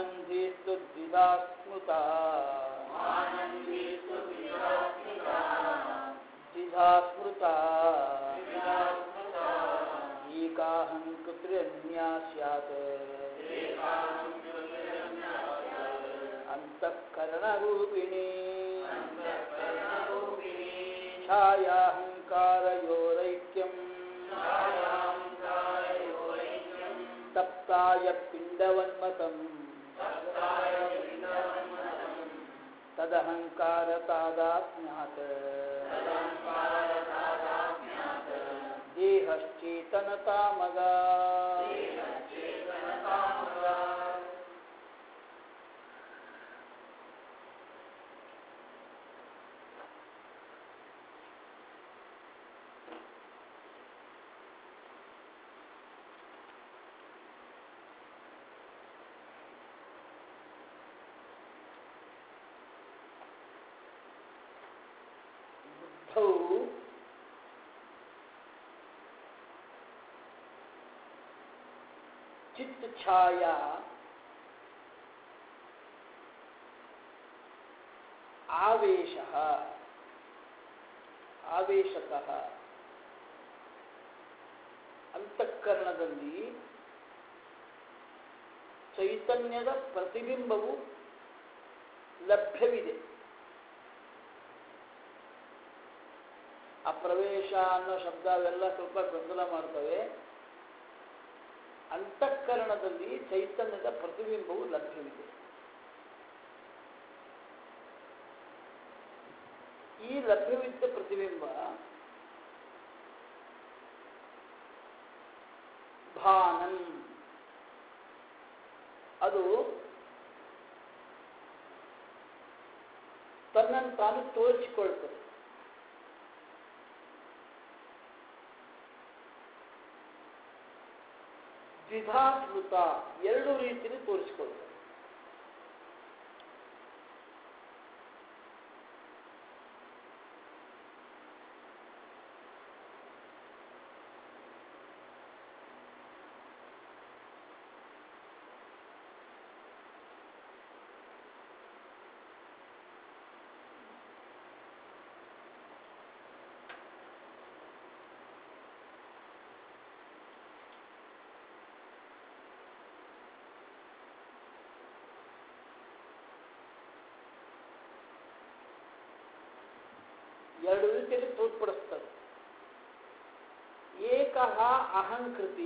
ಆನಂದೀಸ್ತು ದ್ವಿಧಾ ಸ್ಮೃತ ದ್ವಿಧಾ ಸ್ಮೃತ ಏಕಾಹಂ ಕೃತ್ರಿನ್ಯಾ ಸ್ಯಾತ್ ಅಂತಃಕರಣರೂಪಿಣಿ ಛಾಯಾಹಂಕಾರಯೋರೈಕ್ಯಂ ತಪ್ತಾಯ ಪಿಂಡವನ್ಮತಂ ತದಹಂಕಾರ ತಾದಾತ್ಮ್ಯಾತ್ ದೇಹಶ್ಚೇತನತಾಮಗ ಬುದ್ಧವು ಚಿತ್ತ ಛಾಯಾ ಆವೇಶ ಆವೇಶತಃ ಅಂತಃಕರಣದಲ್ಲಿ ಚೈತನ್ಯದ ಪ್ರತಿಬಿಂಬವು ಲಭ್ಯವಿದೆ ಆ ಪ್ರವೇಶ ಅನ್ನೋ ಶಬ್ದ ಅವೆಲ್ಲ ಸ್ವಲ್ಪ ಗೊಂದಲ ಮಾಡ್ತವೆ ಅಂತಃಕರಣದಲ್ಲಿ ಚೈತನ್ಯದ ಪ್ರತಿಬಿಂಬವು ಲಭ್ಯವಿದೆ ಈ ಲಭ್ಯವಿದ್ದ ಪ್ರತಿಬಿಂಬ ಭಾನನ್ ಅದು ತನ್ನನ್ನು ತಾನು ತೋರಿಸಿಕೊಳ್ತದೆ ದ್ವಿಧಾಸ್ಮೃತ ಎರಡು ರೀತಿಯಲ್ಲಿ ತೋರಿಸಿಕೊಳ್ತದೆ ಎರಡು ರೀತಿಯಲ್ಲಿ ತೋರ್ಪಡಿಸ್ತದೆ ಏಕಃ ಅಹಂಕೃತಿ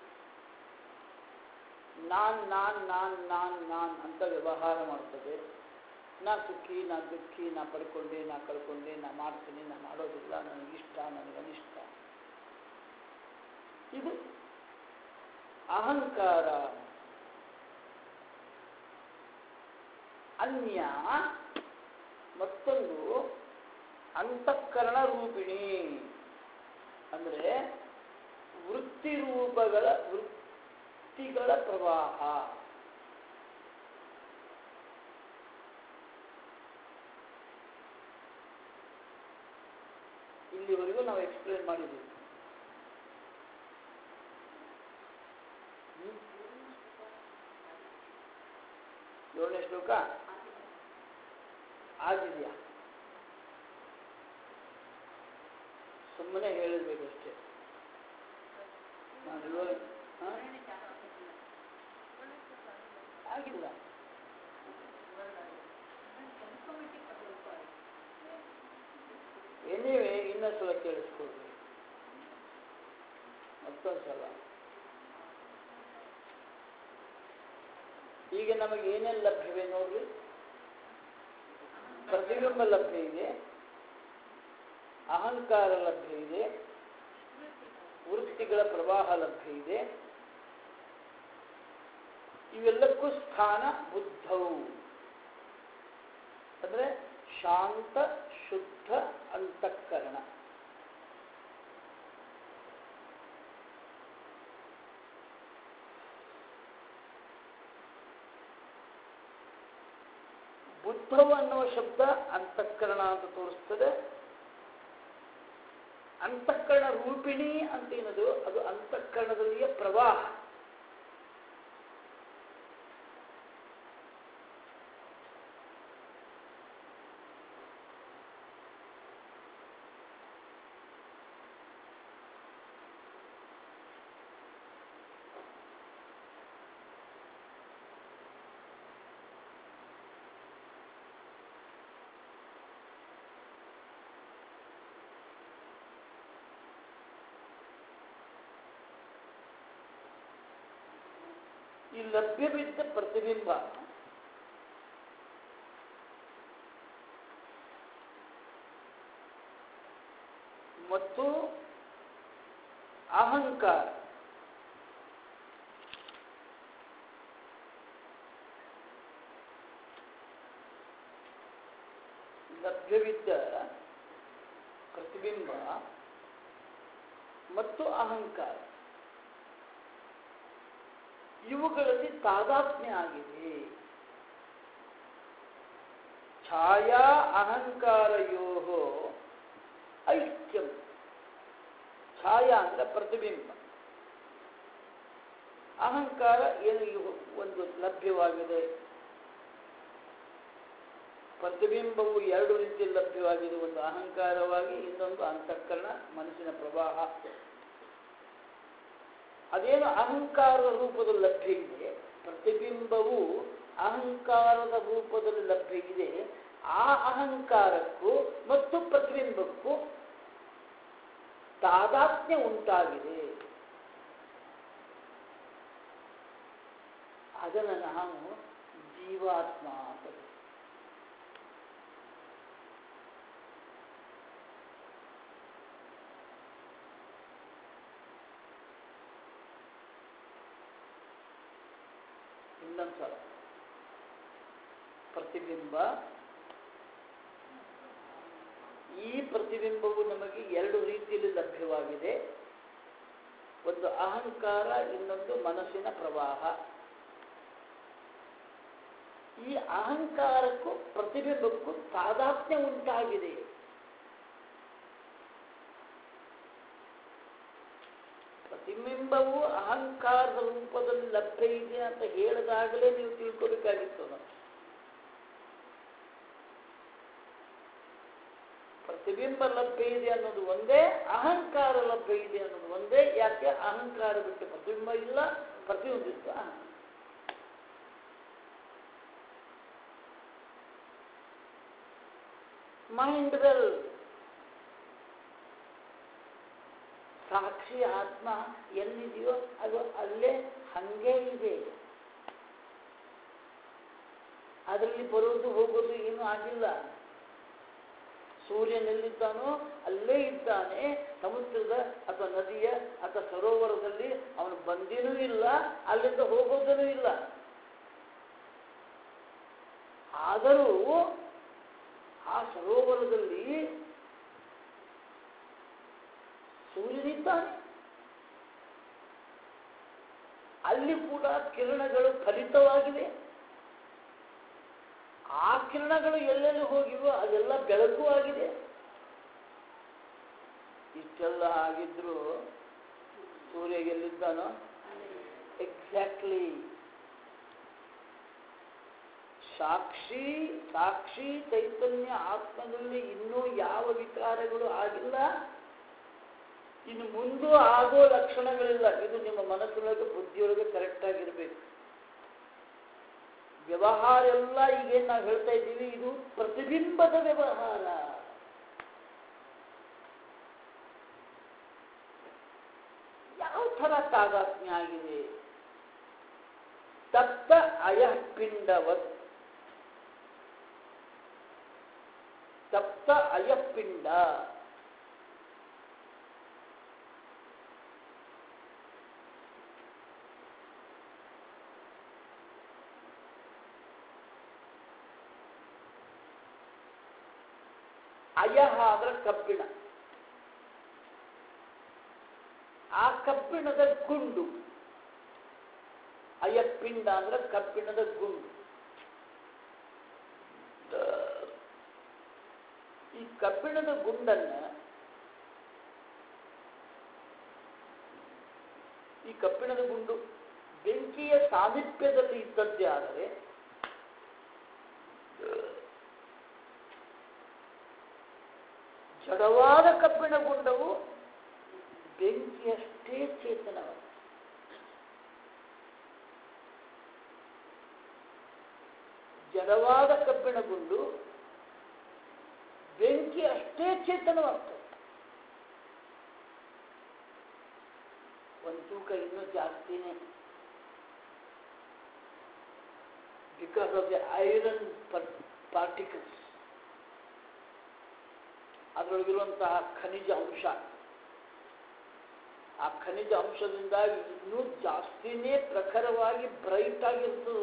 ನಾನ್ ನಾನ್ ನಾನ್ ನಾನ್ ನಾನ್ ಅಂತ ವ್ಯವಹಾರ ಮಾಡ್ತದೆ ನಾ ಸುಖಿ ನಾ ದುಃಖಿ ನಾ ಪಡ್ಕೊಂಡೆ ನಾ ಕಳ್ಕೊಂಡೆ ನಾ ಮಾಡ್ತೀನಿ ನಾ ಮಾಡೋದಿಲ್ಲ ನನಗಿಷ್ಟ ನನಗೆ ಅನಿಷ್ಟ ಇದು ಅಹಂಕಾರ ಅನ್ಯ ಮತ್ತೊಂದು ಅಂತಃಕರಣ ರೂಪಿಣಿ ಅಂದರೆ ವೃತ್ತಿ ರೂಪಗಳ ವೃತ್ತಿಗಳ ಪ್ರವಾಹ ಇಲ್ಲಿವರೆಗೂ ನಾವು ಎಕ್ಸ್ಪ್ಲೇನ್ ಮಾಡಿದ್ದೀವಿ ಹ್ಮ್? ಏಳನೇ ಶ್ಲೋಕ ಆಗಿದೆಯಾ ಸುಮ್ಮನೆ ಹೇಳಬೇಕಷ್ಟೇ ನಾನು ಇವಾಗ- ಹಾ? ಆಗಿಲ್ಲ ಎನಿವೆ ಇನ್ನೊಂದು ಸಲ ಕೇಳಿಸ್ಕೊಳ್ರಿ ಮತ್ತೊಂದು ಸಲ ಈಗ ನಮಗೆ ಏನೇನು ಲಭ್ಯವಿದೆ ನೋಡ್ರಿ ಪ್ರತಿಬಿಂಬ ಲಭ್ಯ ಇದೆ ಅಹಂಕಾರ ಲಭ್ಯ ಇದೆ ವೃತ್ತಿಗಳ ಪ್ರವಾಹ ಲಭ್ಯ ಇದೆ ಇವೆಲ್ಲಕ್ಕೂ ಸ್ಥಾನ ಬುದ್ಧವು ಅಂದ್ರೆ ಶಾಂತ ಶುದ್ಧ ಅಂತಃಕರಣ ಬುದ್ಧವು ಅನ್ನುವ ಶಬ್ದ ಅಂತಃಕರಣ ಅಂತ ತೋರಿಸ್ತದೆ ಅಂತಃಕರಣ ರೂಪಿಣಿ ಅಂತ ಏನದು ಅದು ಅಂತಃಕರಣದಲ್ಲಿಯ ಪ್ರವಾಹ ಈ ಲಭ್ಯವಿದ್ದ ಪ್ರತಿಬಿಂಬ ಮತ್ತು ಅಹಂಕಾರ ಲಭ್ಯವಿದ್ದ ಪ್ರತಿಬಿಂಬ ಮತ್ತು ಅಹಂಕಾರ ಇವುಗಳಲ್ಲಿ ತಾದಾತ್ಮ್ಯ ಆಗಿದೆ ಛಾಯಾ ಅಹಂಕಾರಯೋ ಐಕ್ಯಂ ಛಾಯಾ ಅಂದ್ರೆ ಪ್ರತಿಬಿಂಬ ಅಹಂಕಾರ ಏನು ಇವು ಒಂದು ಲಭ್ಯವಾಗಿದೆ ಪ್ರತಿಬಿಂಬವು ಎರಡು ರೀತಿಯಲ್ಲಿ ಲಭ್ಯವಾಗಿದೆ ಒಂದು ಅಹಂಕಾರವಾಗಿ ಇನ್ನೊಂದು ಅಂತಃಕರಣ ಮನಸ್ಸಿನ ಪ್ರವಾಹ ಅದೇನು ಅಹಂಕಾರದ ರೂಪದಲ್ಲಿ ಲಭ್ಯ ಇದೆ ಪ್ರತಿಬಿಂಬವು ಅಹಂಕಾರದ ರೂಪದಲ್ಲಿ ಲಭ್ಯ ಇದೆ ಆ ಅಹಂಕಾರಕ್ಕೂ ಮತ್ತು ಪ್ರತಿಬಿಂಬಕ್ಕೂ ತಾದಾತ್ಮ್ಯ ಉಂಟಾಗಿದೆ ಅದನ್ನು ನಾವು ಜೀವಾತ್ಮ ಅಂತ ಕರೀತೀವಿ. ಇನ್ನೊಂದ್ಸಲ ಪ್ರತಿಬಿಂಬ ಈ ಪ್ರತಿಬಿಂಬವು ನಮಗೆ ಎರಡು ರೀತಿಯಲ್ಲಿ ಲಭ್ಯವಾಗಿದೆ ಒಂದು ಅಹಂಕಾರ ಇನ್ನೊಂದು ಮನಸ್ಸಿನ ಪ್ರವಾಹ ಈ ಅಹಂಕಾರಕ್ಕೂ ಪ್ರತಿಬಿಂಬಕ್ಕೂ ತಾದಾತ್ಮ್ಯ ಉಂಟಾಗಿದೆ ಪ್ರತಿಬಿಂಬವು ಅಹಂಕಾರದ ರೂಪದಲ್ಲಿ ಲಭ್ಯ ಇದೆ ಅಂತ ಹೇಳಿದಾಗಲೇ ನೀವು ತಿಳ್ಕೋಬೇಕಾಗಿತ್ತು ನಾವು ಪ್ರತಿಬಿಂಬ ಲಭ್ಯ ಇದೆ ಅನ್ನೋದು ಒಂದೇ ಅಹಂಕಾರ ಲಭ್ಯ ಇದೆ ಅನ್ನೋದು ಒಂದೇ ಯಾಕೆ ಅಹಂಕಾರ ಬಿಟ್ಟು ಪ್ರತಿಬಿಂಬ ಇಲ್ಲ ಪ್ರತಿಬಿಂಬ ಬಿಟ್ಟು ಅಹಂಕಾರ ಮೈಂಡ್ ವೆಲ್ ಸಾಕ್ಷಿ ಆತ್ಮ ಎಲ್ಲಿದೆಯೋ ಅದು ಅಲ್ಲೇ ಹಂಗೆ ಇದೆ ಅದರಲ್ಲಿ ಬರೋದು ಹೋಗೋದು ಏನೂ ಆಗಿಲ್ಲ ಸೂರ್ಯನೆಲ್ಲಿದ್ದಾನೋ ಅಲ್ಲೇ ಇದ್ದಾನೆ ಸಮುದ್ರದ ಅಥವಾ ನದಿಯ ಅಥವಾ ಸರೋವರದಲ್ಲಿ ಅವನು ಬಂದಿನೂ ಇಲ್ಲ ಅಲ್ಲಿಂದ ಹೋಗೋದೂ ಇಲ್ಲ ಆದರೂ ಆ ಸರೋವರದಲ್ಲಿ ಸೂರ್ಯನಿದ್ದಾನೆ ಅಲ್ಲಿ ಕೂಡ ಕಿರಣಗಳು ಫಲಿತವಾಗಿವೆ ಆ ಕಿರಣಗಳು ಎಲ್ಲೆಲ್ಲಿ ಹೋಗಿವೋ ಅದೆಲ್ಲ ಬೆಳಕು ಆಗಿದೆ ಇಷ್ಟೆಲ್ಲ ಆಗಿದ್ರು ಸೂರ್ಯ ಎಲ್ಲಿದ್ದಾನೋ ಎಕ್ಸಾಕ್ಟ್ಲಿ ಸಾಕ್ಷಿ ಸಾಕ್ಷಿ ಚೈತನ್ಯ ಆತ್ಮದಲ್ಲಿ ಇನ್ನೂ ಯಾವ ವಿಕಾರಗಳು ಆಗಿಲ್ಲ ಇನ್ನು ಮುಂದೂ ಆಗೋ ಲಕ್ಷಣಗಳಿಲ್ಲ ಇದು ನಿಮ್ಮ ಮನಸ್ಸಿನೊಳಗೆ ಬುದ್ಧಿಯೊಳಗೆ ಕರೆಕ್ಟ್ ಆಗಿರ್ಬೇಕು ವ್ಯವಹಾರ ಎಲ್ಲ ಈಗೇನು ನಾವು ಹೇಳ್ತಾ ಇದ್ದೀವಿ ಇದು ಪ್ರತಿಬಿಂಬದ ವ್ಯವಹಾರ ಯಾವ ಥರ ತಾದಾತ್ಮ್ಯ ಆಗಿದೆ ತಪ್ತ ಅಯಪಿಂಡವತ್ ತಪ್ತ ಅಯಪಿಂಡ ಅಯಹ ಅಂದ್ರೆ ಕಬ್ಬಿಣ ಆ ಕಬ್ಬಿಣದ ಗುಂಡು ಅಯಪಿಂಡ ಅಂದ್ರೆ ಕಬ್ಬಿಣದ ಗುಂಡು ಈ ಕಬ್ಬಿಣದ ಗುಂಡನ್ನ ಈ ಕಬ್ಬಿಣದ ಗುಂಡು ಬೆಂಕಿಯ ಸಾಮೀಪ್ಯದಲ್ಲಿ ಇದ್ದದ್ದೇ ಆದರೆ ಜಡವಾದ ಕಬ್ಬಿಣ ಗುಂಡವು ಬೆಂಕಿಯಷ್ಟೇ ಚೇತನವಾದ ಜಡವಾದ ಕಬ್ಬಿಣ ಗುಂಡು ಬೆಂಕಿ ಅಷ್ಟೇ ಚೇತನವಾಗ್ತದೆ ಒಂದು ತೂಕ ಇನ್ನೂ ಜಾಸ್ತಿನೇ because of the iron particles ಅದರೊಳಗಿರುವಂತಹ ಖನಿಜ ಅಂಶ ಆ ಖನಿಜ ಅಂಶದಿಂದಾಗಿ ಇನ್ನೂ ಜಾಸ್ತಿನೇ ಪ್ರಖರವಾಗಿ ಬ್ರೈಟ್ ಆಗಿರ್ತದೆ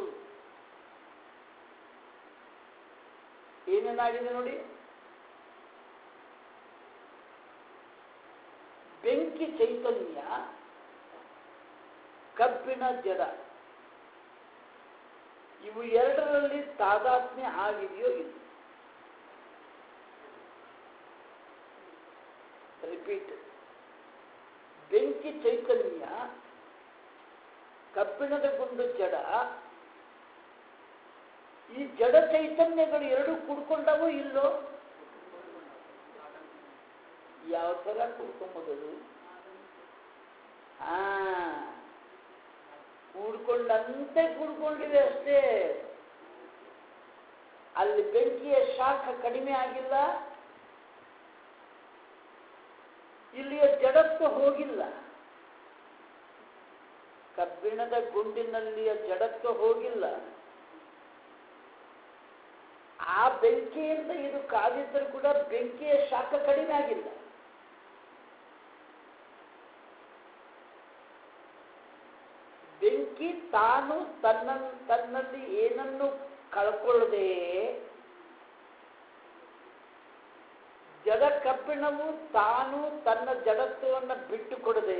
ಏನೇನಾಗಿದೆ ನೋಡಿ ಬೆಂಕಿ ಚೈತನ್ಯ ಕಬ್ಬಿಣ ಜಡ ಇವು ಎರಡರಲ್ಲಿ ತಾದಾತ್ಮ್ಯ ಆಗಿದೆಯೋ ಇಲ್ಲ ರಿಪೀಟ್ ಬೆಂಕಿ ಚೈತನ್ಯ ಕಬ್ಬಿಣದ ಗುಂಡು ಜಡ ಈ ಜಡ ಚೈತನ್ಯಗಳು ಎರಡು ಕೂಡ್ಕೊಂಡವೋ ಇಲ್ಲೋ ಯಾವ ತರ ಕೂಡ್ಕೊಂಬುದು ಹಾ ಕೂಡ್ಕೊಂಡಂತೆ ಕೂಡ್ಕೊಂಡಿವೆ ಅಷ್ಟೇ ಅಲ್ಲಿ ಬೆಂಕಿಯ ಶಾಖ ಕಡಿಮೆ ಆಗಿಲ್ಲ ಇಲ್ಲಿಯ ಜಡತ್ವ ಹೋಗಿಲ್ಲ ಕಬ್ಬಿಣದ ಗುಂಡಿನಲ್ಲಿಯ ಜಡತ್ವ ಹೋಗಿಲ್ಲ ಆ ಬೆಂಕಿಯಿಂದ ಇದು ಕಾದಿದ್ದರೂ ಕೂಡ ಬೆಂಕಿಯ ಶಾಖ ಕಡಿಮೆ ಆಗಿಲ್ಲ ಬೆಂಕಿ ತಾನು ತನ್ನ ತನ್ನಲ್ಲಿ ಏನನ್ನು ಕಳ್ಕೊಳ್ಳದೆ ಜಡ ಕಬ್ಬಿಣವು ತಾನು ತನ್ನ ಜಡತ್ವವನ್ನು ಬಿಟ್ಟು ಕೊಡದೆ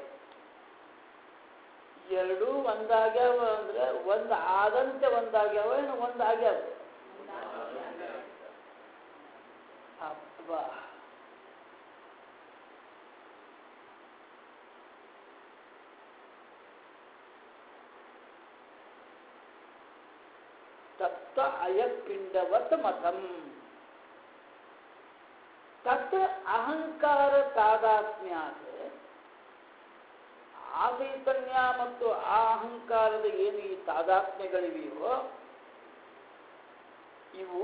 ಎರಡೂ ಒಂದಾಗ್ಯಾವ ಅಂದ್ರೆ ಒಂದು ಆದಂತೆ ಒಂದಾಗ್ಯಾವ ಏನು ಒಂದಾಗ್ಯಾವ ಅಬ್ಬಾ ತತ್ತ ಅಯಪಿಂಡವತ್ ಮತಂ ತತ್ ಅಹಂಕಾರ ತಾದಾತ್ಮ್ಯಾದ ಆ ಚೈತನ್ಯ ಮತ್ತು ಆ ಅಹಂಕಾರದ ಏನು ಈ ತಾದಾತ್ಮ್ಯಗಳಿವೆಯೋ ಇವು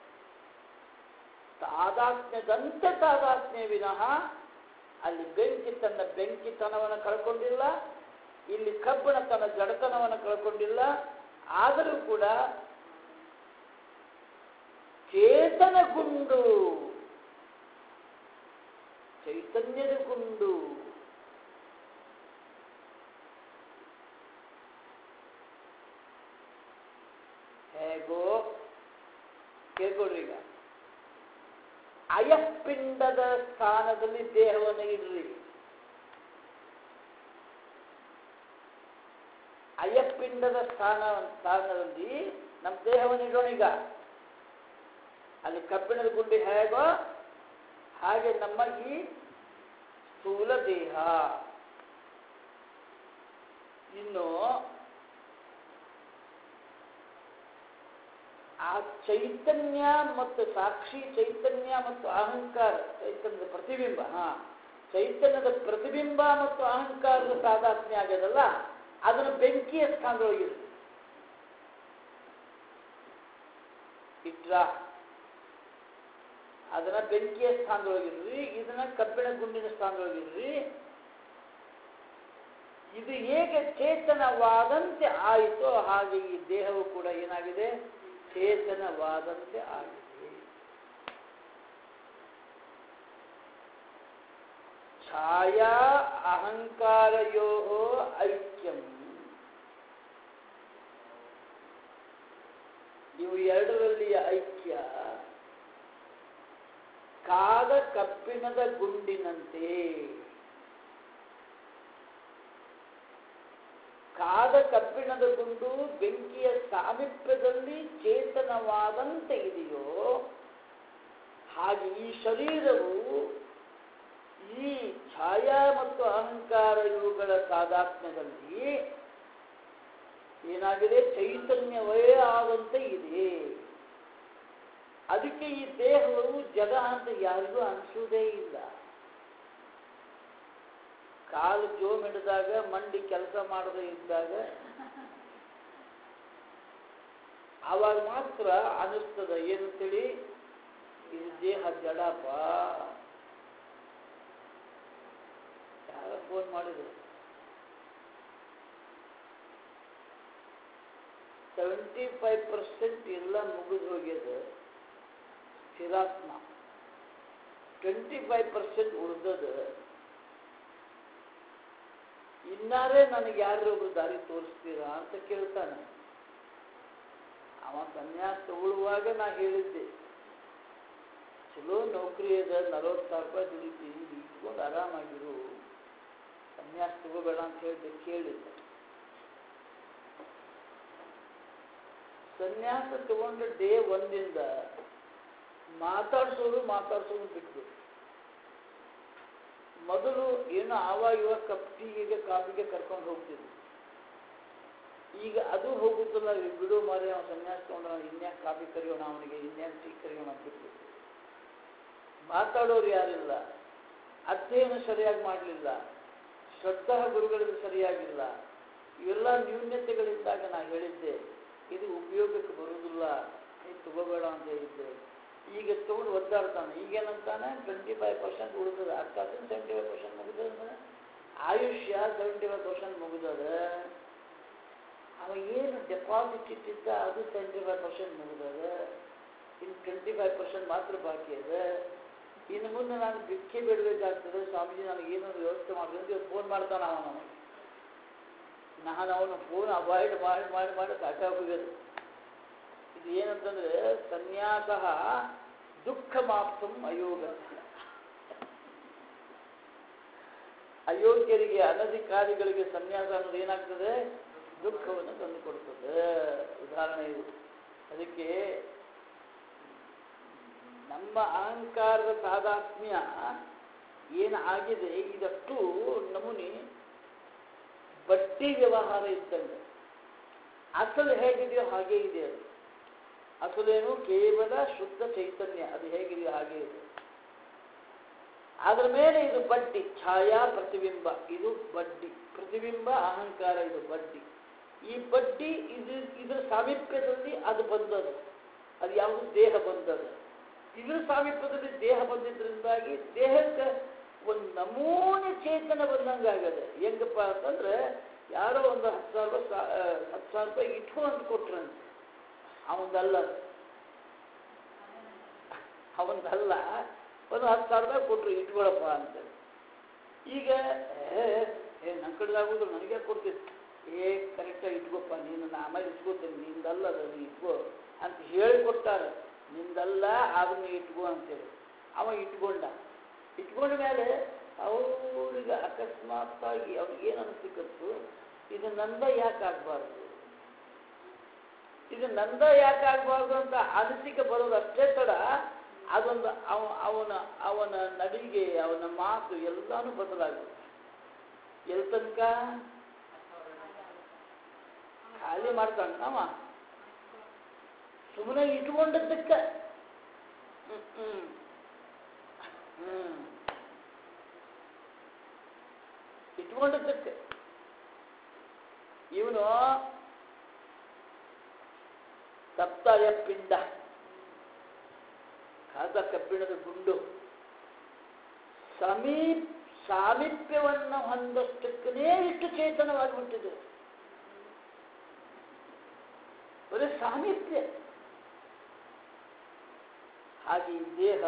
ತಾದಾತ್ಮ್ಯದಂತೆ ತಾದಾತ್ಮ್ಯ ವಿನಃ ಅಲ್ಲಿ ಬೆಂಕಿ ತನ್ನ ಬೆಂಕಿತನವನ್ನು ಕಳ್ಕೊಂಡಿಲ್ಲ ಇಲ್ಲಿ ಕಬ್ಬಿಣ ತನ್ನ ಜಡತನವನ್ನು ಕಳ್ಕೊಂಡಿಲ್ಲ ಆದರೂ ಕೂಡ ಚೇತನ ಗುಂಡು ಚೈತನ್ಯದ ಗುಂಡು ಹೇಗೋ ಕೇಳ್ಕೊಳ್ರಿ ಈಗ ಅಯಪಿಂಡದ ಸ್ಥಾನದಲ್ಲಿ ದೇಹವನ್ನು ಇಡ್ರಿ ಅಯಪಿಂಡದ ಸ್ಥಾನ ಸ್ಥಾನದಲ್ಲಿ ನಮ್ಮ ದೇಹವನ್ನು ಇಡೋಣ ಈಗ ಅಲ್ಲಿ ಕಬ್ಬಿಣದ ಗುಂಡಿ ಹೇಗೋ ಹಾಗೆ ನಮ್ಮ ಈ ಸ್ಥೂಲ ದೇಹ ಇನ್ನು ಆ ಚೈತನ್ಯ ಮತ್ತು ಸಾಕ್ಷಿ ಚೈತನ್ಯ ಮತ್ತು ಅಹಂಕಾರ ಚೈತನ್ಯದ ಪ್ರತಿಬಿಂಬ ಹಾ ಚೈತನ್ಯದ ಪ್ರತಿಬಿಂಬ ಮತ್ತು ಅಹಂಕಾರದ ತಾದಾತ್ಮ್ಯ ಆಗ್ಯದಲ್ಲ ಅದನ್ನು ಬೆಂಕಿಯ ಸ್ಥಾನದೊಳಗಿರಿ ಇಟ್ರ ಅದನ್ನ ಬೆಂಕಿಯ ಸ್ಥಾನದೊಳಗಿರ್ರಿ ಇದನ್ನ ಕಬ್ಬಿಣ ಗುಂಡಿನ ಸ್ಥಾನದೊಳಗಿರ್ರಿ ಇದು ಹೇಗೆ ಚೇತನವಾದಂತೆ ಆಯಿತೋ ಹಾಗೆ ಈ ದೇಹವು ಕೂಡ ಏನಾಗಿದೆ ಚೇತನವಾದಂತೆ ಆಗಿದೆ ಛಾಯಾ ಅಹಂಕಾರಯೋ ಐಕ್ಯಂ ಇವು ಎರಡರಲ್ಲಿಯ ಐಕ್ಯ ಕಾದ ಕಬ್ಬಿಣದ ಗುಂಡಿನಂತೆ ಕಾದ ಕಬ್ಬಿಣದ ಗುಂಡು ಬೆಂಕಿಯ ಸಾಮೀಪ್ಯದಲ್ಲಿ ಚೇತನವಾದಂತೆ ಇದೆಯೋ ಹಾಗೆ ಈ ಶರೀರವು ಈ ಛಾಯಾ ಮತ್ತು ಅಹಂಕಾರ ಇವುಗಳ ತಾದಾತ್ಮ್ಯದಲ್ಲಿ ಏನಾಗಿದೆ ಚೈತನ್ಯವೇ ಆದಂತೆ ಇದೆ ಅದಕ್ಕೆ ಈ ದೇಹವು ಜಗ ಅಂತ ಯಾರಿಗೂ ಅನಿಸುವುದೇ ಇಲ್ಲ ಕಾಲು ಜೋಮ್ ಹಿಡಿದಾಗ ಮಂಡಿ ಕೆಲಸ ಮಾಡದೇ ಇದ್ದಾಗ ಆವಾಗ ಮಾತ್ರ ಅನಿಸ್ತದ ಏನಂತೇಳಿ ಇದು ದೇಹ ಜಡಪ್ಪ ಯಾರೋ ಫೋನ್ ಮಾಡಿದ್ರು ಸೆವೆಂಟಿ ಫೈವ್ ಪರ್ಸೆಂಟ್ ಎಲ್ಲ ಮುಗಿದು ಹೋಗ್ಯದ ಸ್ಥಿರಾತ್ಮ ಟ್ವೆಂಟಿ ಫೈವ್ ಪರ್ಸೆಂಟ್ ಉಳಿದದ ಇನ್ನಾರೇ ನನಗೆ ಯಾರು ಒಬ್ರು ದಾರಿ ತೋರಿಸ್ತೀರಾ ಅಂತ ಕೇಳ್ತಾನೆ ಅವ ಸನ್ಯಾಸ ತಗೊಳ್ಳುವಾಗ ನಾ ಹೇಳಿದ್ದೆ ಚಲೋ ನೌಕರಿ ಅದ ನಲವತ್ತು ಸಾವಿರ ರೂಪಾಯಿ ದುಡಿತೀನಿ ಇಟ್ಕೊಂಡು ಆರಾಮಾಗಿರು ಸನ್ಯಾಸ ತಗೋಬೇಡ ಅಂತ ಹೇಳಿದ್ದೆ ಕೇಳಿದ್ದೆ ಸನ್ಯಾಸ ತಗೊಂಡು ಡೇ ಒಂದಿಂದ ಮಾತಾಡ್ಸೋರು ಮಾತಾಡ್ಸೋರು ಬಿಟ್ಬಿಟ್ಟು ಮೊದಲು ಏನು ಆವಾಗ ಇವಾಗ ಕಪ್ ಟೀಗೆ ಕಾಫಿಗೆ ಕರ್ಕೊಂಡು ಹೋಗ್ತಿದ್ವಿ ಈಗ ಅದು ಹೋಗುತ್ತಲ್ಲ ಈ ಬಿಡು ಮಾರಿ ಅವನು ಸನ್ಯಾಸ ತಗೊಂಡ್ರ ಇನ್ಯಾಕೆ ಕಾಫಿ ಕರಿಯೋಣ ಅವನಿಗೆ ಇನ್ಯಾಕೆ ಟೀ ಕರಿಯೋಣ ಅಂತ ಬಿಟ್ಬಿಟ್ಟು ಮಾತಾಡೋರು ಯಾರಿಲ್ಲ ಅಧ್ಯಯನ ಸರಿಯಾಗಿ ಮಾಡಲಿಲ್ಲ ಶ್ರದ್ಧಾ ಗುರುಗಳಿಗೂ ಸರಿಯಾಗಿಲ್ಲ ಇವೆಲ್ಲ ನ್ಯೂನ್ಯತೆಗಳಿಂದಾಗ ನಾ ಹೇಳಿದ್ದೆ ಇದು ಉಪಯೋಗಕ್ಕೆ ಬರುವುದಿಲ್ಲ ನೀನು ತಗೋಬೇಡ ಅಂತ ಹೇಳಿದ್ದೆ ಈಗ ತಗೊಂಡು ಒದ್ದಾಡ್ತಾನೆ ಈಗೇನಂತಾನೆ ಟ್ವೆಂಟಿ ಫೈವ್ ಪರ್ಸೆಂಟ್ ಉಳಿತದೆ ಅರ್ಥಾತ್ ಸೆವೆಂಟಿ ಫೈವ್ ಪರ್ಸೆಂಟ್ ಮುಗಿದದ ಆಯುಷ್ಯ ಸೆವೆಂಟಿ ಫೈವ್ ಪರ್ಸೆಂಟ್ ಮುಗಿದದ ಅವ ಏನು ಡೆಪಾಸಿಟ್ ಇಟ್ಟಿದ್ದ ಅದು ಸೆವೆಂಟಿ ಫೈವ್ ಪರ್ಸೆಂಟ್ ಮುಗಿದದ ಇನ್ನು ಟ್ವೆಂಟಿ ಫೈವ್ ಪರ್ಸೆಂಟ್ ಮಾತ್ರ ಬಾಕಿ ಅದ ಇನ್ನು ಮುಂದೆ ನಾನು ಭಿಕ್ಷೆ ಬಿಡಬೇಕಾಗ್ತದೆ ಸ್ವಾಮೀಜಿ ನನಗೆ ಏನೋ ವ್ಯವಸ್ಥೆ ಮಾಡಿದ್ರೆ ಫೋನ್ ಮಾಡ್ತಾನೆ ಅವ ನನಗೆ ನಾನು ಅವನು ಫೋನ್ ಅವಾಯ್ಡ್ ಮಾಡಿ ಮಾಡಿ ಮಾಡಿ ಸಾಕಾಗೋಗ್ಯದು ಇದು ಏನಂತಂದ್ರೆ ಸನ್ಯಾಸ ದುಃಖ ಮಾಪ್ತಂ ಅಯೋಗಸ್ಯ ಅಯೋಗ್ಯರಿಗೆ ಅನಧಿಕಾರಿಗಳಿಗೆ ಸನ್ಯಾಸ ಅನ್ನೋದು ಏನಾಗ್ತದೆ ದುಃಖವನ್ನು ತಂದುಕೊಡ್ತದೆ ಉದಾಹರಣೆ ಇದು ಅದಕ್ಕೆ ನಮ್ಮ ಅಹಂಕಾರದ ತಾದಾತ್ಮ್ಯ ಏನು ಆಗಿದೆ ಇದಷ್ಟು ನಮೂನಿ ಬಡ್ಡಿ ವ್ಯವಹಾರ ಇದ್ದಂಗೆ ಅಸಲು ಹೇಗಿದೆಯೋ ಹಾಗೇ ಇದೆ ಅದು ಅಸಲೇನು ಕೇವಲ ಶುದ್ಧ ಚೈತನ್ಯ ಅದು ಹೇಗಿದೆಯೋ ಹಾಗೆ ಇದೆ ಅದರ ಮೇಲೆ ಇದು ಬಡ್ಡಿ ಛಾಯಾ ಪ್ರತಿಬಿಂಬ ಇದು ಬಡ್ಡಿ ಪ್ರತಿಬಿಂಬ ಅಹಂಕಾರ ಇದು ಬಡ್ಡಿ ಈ ಬಡ್ಡಿ ಇದು ಇದರ ಸಾಮೀಪ್ಯದಲ್ಲಿ ಅದು ಬಂದದು ಅದು ಯಾವುದು ದೇಹ ಬಂದದು ಇದರ ಸಾಮೀಪ್ಯದಲ್ಲಿ ದೇಹ ಬಂದಿದ್ದರಿಂದಾಗಿ ದೇಹಕ್ಕೆ ಒಂದು ನಮೂನೆ ಚೇತನ ಬಂದಂಗೆ ಆಗದೆ ಹೆಂಗಪ್ಪ ಅಂತಂದ್ರೆ ಯಾರೋ ಒಂದು ಹತ್ತು ಸಾವಿರ ರೂಪಾಯಿ ಸಾ- ಆ, ಹತ್ತು ಸಾವಿರ ರೂಪಾಯಿ ಇಟ್ಕೊ ಅಂತ ಕೊಟ್ರಂತೆ ಅವನದಲ್ಲ ಅದು. ಅವನದಲ್ಲ ಒಂದು ಹತ್ತು ಸಾವಿರ ರೂಪಾಯಿ ಕೊಟ್ರು ಇಟ್ಕೊಳಪ್ಪ ಅಂತ ಈಗ ಏ ಏ ನನ್ನ ಕಡೆದಾಗುದು ನನಗೆ ಕೊಡ್ತಿತ್ತು ಏ ಕರೆಕ್ಟಾಗಿ ಇಟ್ಕೊಪ್ಪ ನೀನು ನಾ ಆಮೇಲೆ ಇಟ್ಕೋತೀನಿ ನಿಂದಲ್ಲ ಅದು ನೀ ಇಟ್ಕೋ ಅಂತ ಹೇಳಿಕೊಟ್ಟಾರೆ ನಿಂದಲ್ಲ ಅದನ್ನ ಇಟ್ಕೋ ಅಂತೇಳಿ ಅವ ಇಟ್ಕೊಂಡ ಇಟ್ಕೊಂಡ ಮೇಲೆ ಅವ್ರಿಗೆ ಅಕಸ್ಮಾತ್ತಾಗಿ ಅವ್ರಿಗೆ ಏನು ಅನಿಸ್ಲಿಕ್ಕತ್ತು ಇದು ನಂದ ಯಾಕೆ ಆಗಬಾರ್ದು ಇದು ನಂದ ಯಾಕೆ ಆಗಬಾರ್ದು ಅಂತ ಅನಿಸಿಕೆ ಬರೋದು ಅಷ್ಟೇ ತಡ ಅದೊಂದು ಅವ ಅವನ ಅವನ ನಡಿಗೆ ಅವನ ಮಾತು ಎಲ್ಲಾನು ಬದಲಾಗುತ್ತೆ ಎಲ್ಲಿ ತನಕ ಖಾಲಿ ಮಾಡ್ತಾನೆ ಅವ ಸುಮ್ಮನೆ ಇಟ್ಕೊಂಡದ್ದಕ್ಕೆ ಹ್ಮ್ ಹ್ಮ್ ಹ್ಮ್ ಇಟ್ಕೊಂಡದ್ದಕ್ಕೆ ಇವನು ಸಪ್ತಾಯ ಪಿಂಡ ಕಾದ ಕಬ್ಬಿಣದ ಗುಂಡು ಸಮೀಪ್ ಸಾಮೀಪ್ಯವನ್ನು ಹೊಂದಷ್ಟಕ್ಕನೇ ಇಷ್ಟು ಚೇತನವಾಗಿಬಿಟ್ಟಿದೆ ಬರೀ ಸಾಮೀಪ್ಯ ಹಾಗೆ ಈ ದೇಹ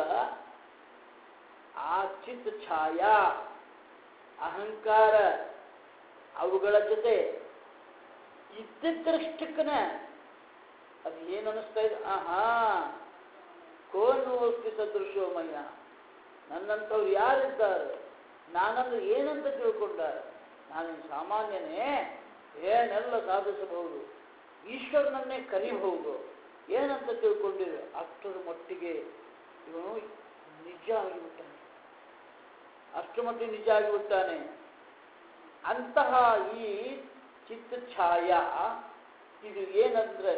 ಆ ಚಿತ್ ಛಾಯಾ ಅಹಂಕಾರ ಅವುಗಳ ಜೊತೆ ಇದ್ದಿದ್ದರಷ್ಟಕ್ಕನ ಅದು ಏನು ಅನ್ನಿಸ್ತಾ ಇದೆ ಆಹಾ ಕೋನು ಅಸ್ತಿ ಸದೃಶೋಮಯ್ಯ ನನ್ನಂಥವ್ರು ಯಾರಿದ್ದಾರೆ ನಾನಂದ್ರೆ ಏನಂತ ತಿಳ್ಕೊಂಡಾರೆ ನಾನೇನು ಸಾಮಾನ್ಯನೇ ಏನೆಲ್ಲ ಸಾಧಿಸಬಹುದು ಈಶ್ವರನನ್ನೇ ಕರಿಬಹುದು ಏನಂತ ತಿಳ್ಕೊಂಡಿರು ಅಷ್ಟರ ಮಟ್ಟಿಗೆ ಇವನು ನಿಜ ಆಗಿಬಿಟ್ಟಾನೆ ಅಷ್ಟರ ಮಟ್ಟಿಗೆ ನಿಜ ಆಗಿಬಿಟ್ಟಾನೆ ಅಂತಹ ಈ ಚಿತ್ತ ಛಾಯಾ ಇದು ಏನಂದ್ರೆ